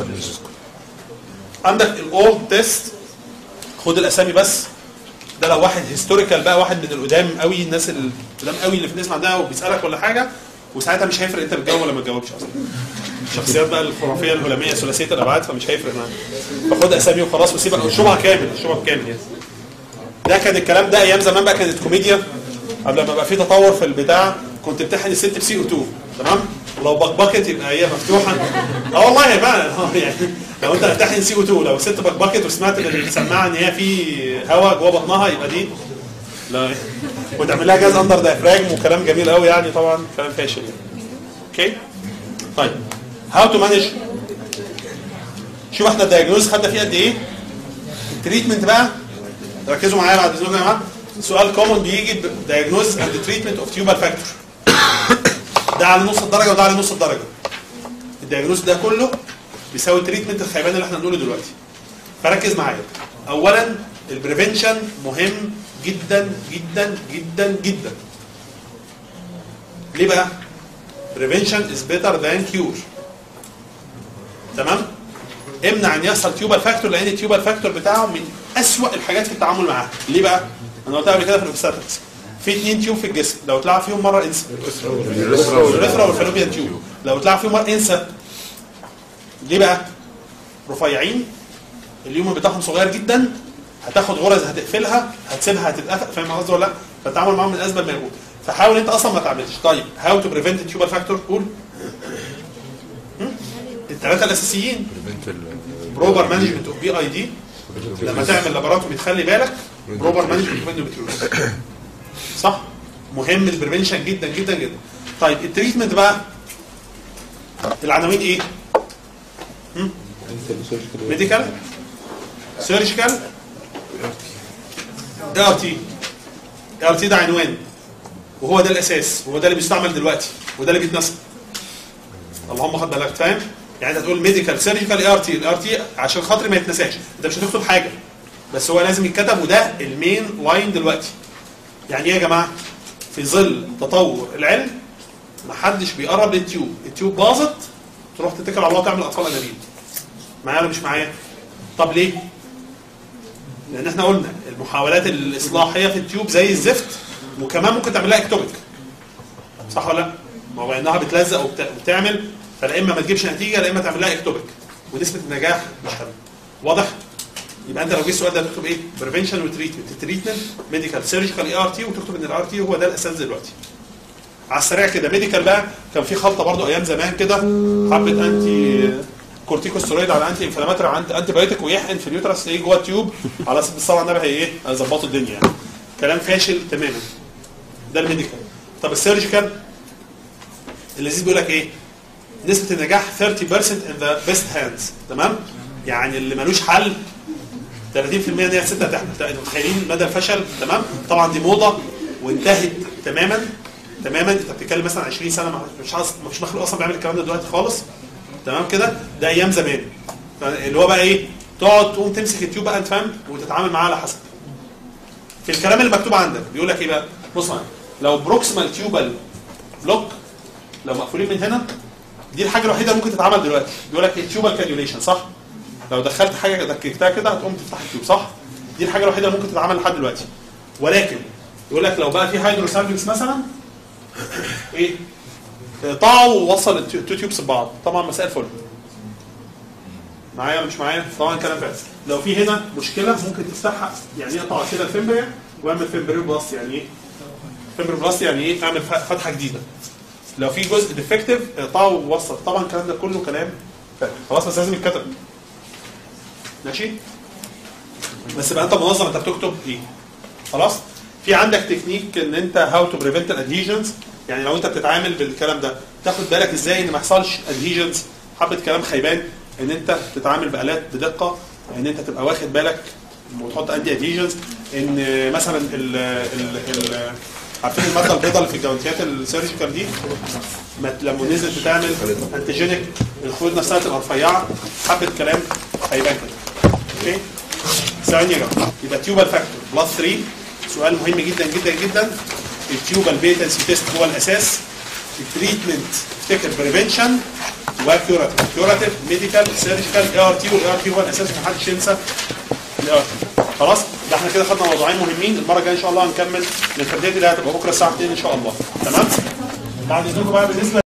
عندك الأولد تيست خد الأسامي بس ده لو واحد هيستوريكال بقى واحد من القدام قوي الناس القدام قوي اللي في الاسم عندها وبيسألك ولا حاجة وساعتها مش هيفرق أنت بتجاوب ولا ما تجاوبش أصلا الشخصيات بقى الخرافية الهلامية ثلاثية الأبعاد فمش هيفرق معاك فخد أسامي وخلاص وسيبك اشربها كامل اشربها كامل يعني ده كان الكلام ده ايام زمان بقى كانت كوميديا قبل ما بقى في تطور في البتاع كنت بتحقن الست بسي او 2 تمام ولو بكبكت يبقى هي مفتوحه اه والله يا بقى آه يعني لو انت بتحقن سي او 2 لو الست بكبكت وسمعت ان السماعه ان هي في هواء جوه بطنها يبقى دي لا وتعمل لها جهاز اندر دايفراجم وكلام جميل قوي يعني طبعا كلام فاشل يعني اوكي طيب هاو تو مانج شوف احنا الدايجنوز خدنا فيه قد ايه التريتمنت بقى ركزوا معايا بعد اذنكم يا جماعه سؤال كومن بيجي دايجنوز اند تريتمنت اوف تيوبال فاكتور ده على نص الدرجه وده على نص الدرجه الدايجنوز ده كله بيساوي التريتمنت الخيبان اللي احنا بنقوله دلوقتي فركز معايا اولا البريفنشن مهم جدا جدا جدا جدا ليه بقى prevention is better than cure تمام امنع ان يحصل تيوبال فاكتور لان التيوبال فاكتور بتاعه من اسوأ الحاجات في التعامل معاها ليه بقى انا قلتها قبل كده في الاوبستاتكس في اثنين تيوب في الجسم لو اتلعب فيهم مره انسى اليوريثرا والفالوبيان تيوب لو اتلعب فيهم مره انسى ليه بقى رفيعين اليوم بتاعهم صغير جدا هتاخد غرز هتقفلها هتسيبها هتتقفل فاهم قصدي ولا لا فالتعامل معاهم من ازمه ما يكون فحاول انت اصلا ما تعملش طيب هاو تو بريفنت تيوبال فاكتور قول هم؟ الثلاثه الاساسيين بروبر مانجمنت اوف بي اي دي لما تعمل لابوراتوري تخلي بالك بروبر مانجمنت اوف اندوميتريوز صح مهم البريفنشن جدا جدا جدا طيب التريتمنت بقى العناوين ايه ميديكال سيرجيكال اي ار تي اي ار تي ده عنوان وهو ده الاساس وهو ده اللي بيستعمل دلوقتي وده اللي بيتنسب اللهم خد بالك فاهم يعني انت تقول ميديكال سيرجيكال اي ار تي الاي ار تي عشان خاطر ما يتنساش انت مش هتكتب حاجه بس هو لازم يتكتب وده المين لاين دلوقتي يعني ايه يا جماعه في ظل تطور العلم ما حدش بيقرب للتيوب التيوب باظت تروح تتكل على الله وتعمل اطفال انابيب معايا ولا مش معايا طب ليه لان احنا قلنا المحاولات الاصلاحيه في التيوب زي الزفت وكمان ممكن تعملها اكتوبيك صح ولا لا ما هو انها بتلزق وبت- وبتعمل فلا اما ما تجيبش نتيجه لا اما تعمل لها اكتوبيك ونسبه النجاح مش حلوه واضح يبقى انت لو جه السؤال ده تكتب ايه بريفنشن وتريتمنت التريتمنت ميديكال سيرجيكال اي ار تي وتكتب ان الار تي هو ده الاساس دلوقتي على السريع كده ميديكال بقى كان في خلطه برضو ايام زمان كده حبه انتي كورتيكوستيرويد على انتي انفلاماتوري على انتي بايوتيك ويحقن في اليوترس ايه جوه التيوب على اساس الصلاه على النبي هي ايه هيظبطوا الدنيا يعني كلام فاشل تماما ده الميديكال طب السيرجيكال اللذيذ بيقول لك ايه نسبه النجاح 30% in the best hands تمام يعني اللي ملوش حل 30% 30% ان هي الست هتحمل انتوا متخيلين مدى الفشل تمام طبعا دي موضه وانتهت تماما تماما انت بتتكلم مثلا 20 سنه ما- مش عايز مش مخلوق اصلا بيعمل الكلام ده دلوقتي خالص تمام كده ده ايام زمان اللي هو بقى ايه تقعد تقوم تمسك التيوب بقى انت فاهم وتتعامل معاه على حسب في الكلام اللي مكتوب عندك بيقول لك ايه بقى بص معايا لو بروكسيمال تيوبال بلوك لو مقفولين من هنا دي الحاجه الوحيده اللي ممكن تتعمل دلوقتي بيقول لك التيوبال كانيوليشن صح لو دخلت حاجه دككتها كده هتقوم تفتح التيوب صح دي الحاجه الوحيده اللي ممكن تتعمل لحد دلوقتي ولكن يقول لك لو بقى في هيدروسالفكس مثلا ايه قطعوا ووصل التو تيوبس ببعض طبعا مسائل فل معايا ولا مش معايا طبعا كلام فارغ لو في هنا مشكله ممكن تفتحها يعني يقطع كده الفيمبريا واعمل فيمبريو بلاس يعني ايه فيمبريو بلاس يعني ايه اعمل ف- فتحه جديده لو في جزء ديفكتيف اقطعه ووصل طبعا الكلام ده كله كلام فارغ خلاص بس لازم يتكتب ماشي بس بقى انت منظم انت بتكتب ايه خلاص في عندك تكنيك ان انت هاو تو بريفنت الادهيجنز يعني لو انت بتتعامل بالكلام ده تاخد بالك ازاي ان ما يحصلش ادهيجنز حبه كلام خيبان ان انت تتعامل بالات بدقه ان انت تبقى واخد بالك وتحط انتي ادهيجنز ان مثلا ال ال ال عارفين الماده البيضاء اللي في الجوانتيات السيرجيكال دي ما- لما نزلت بتعمل انتيجينيك الخيوط نفسها تبقى رفيعه حبه كلام هيبان كده اوكي ثواني يا جماعه يبقى تيوبال فاكتور بلس 3 سؤال مهم جدا جدا جدا التيوبال بيتنسي تيست هو الاساس التريتمنت افتكر بريفنشن وكيوراتيف كيوراتيف ميديكال سيرجيكال اي ار تي والاي ار تي هو الاساس محدش ينسى الاي ار تي خلاص ده احنا كده خدنا موضوعين مهمين المره الجايه ان شاء الله هنكمل الفرديه دي اللي هتبقى بكره الساعه 2 ان شاء الله تمام بعد اذنكم بقى بالنسبه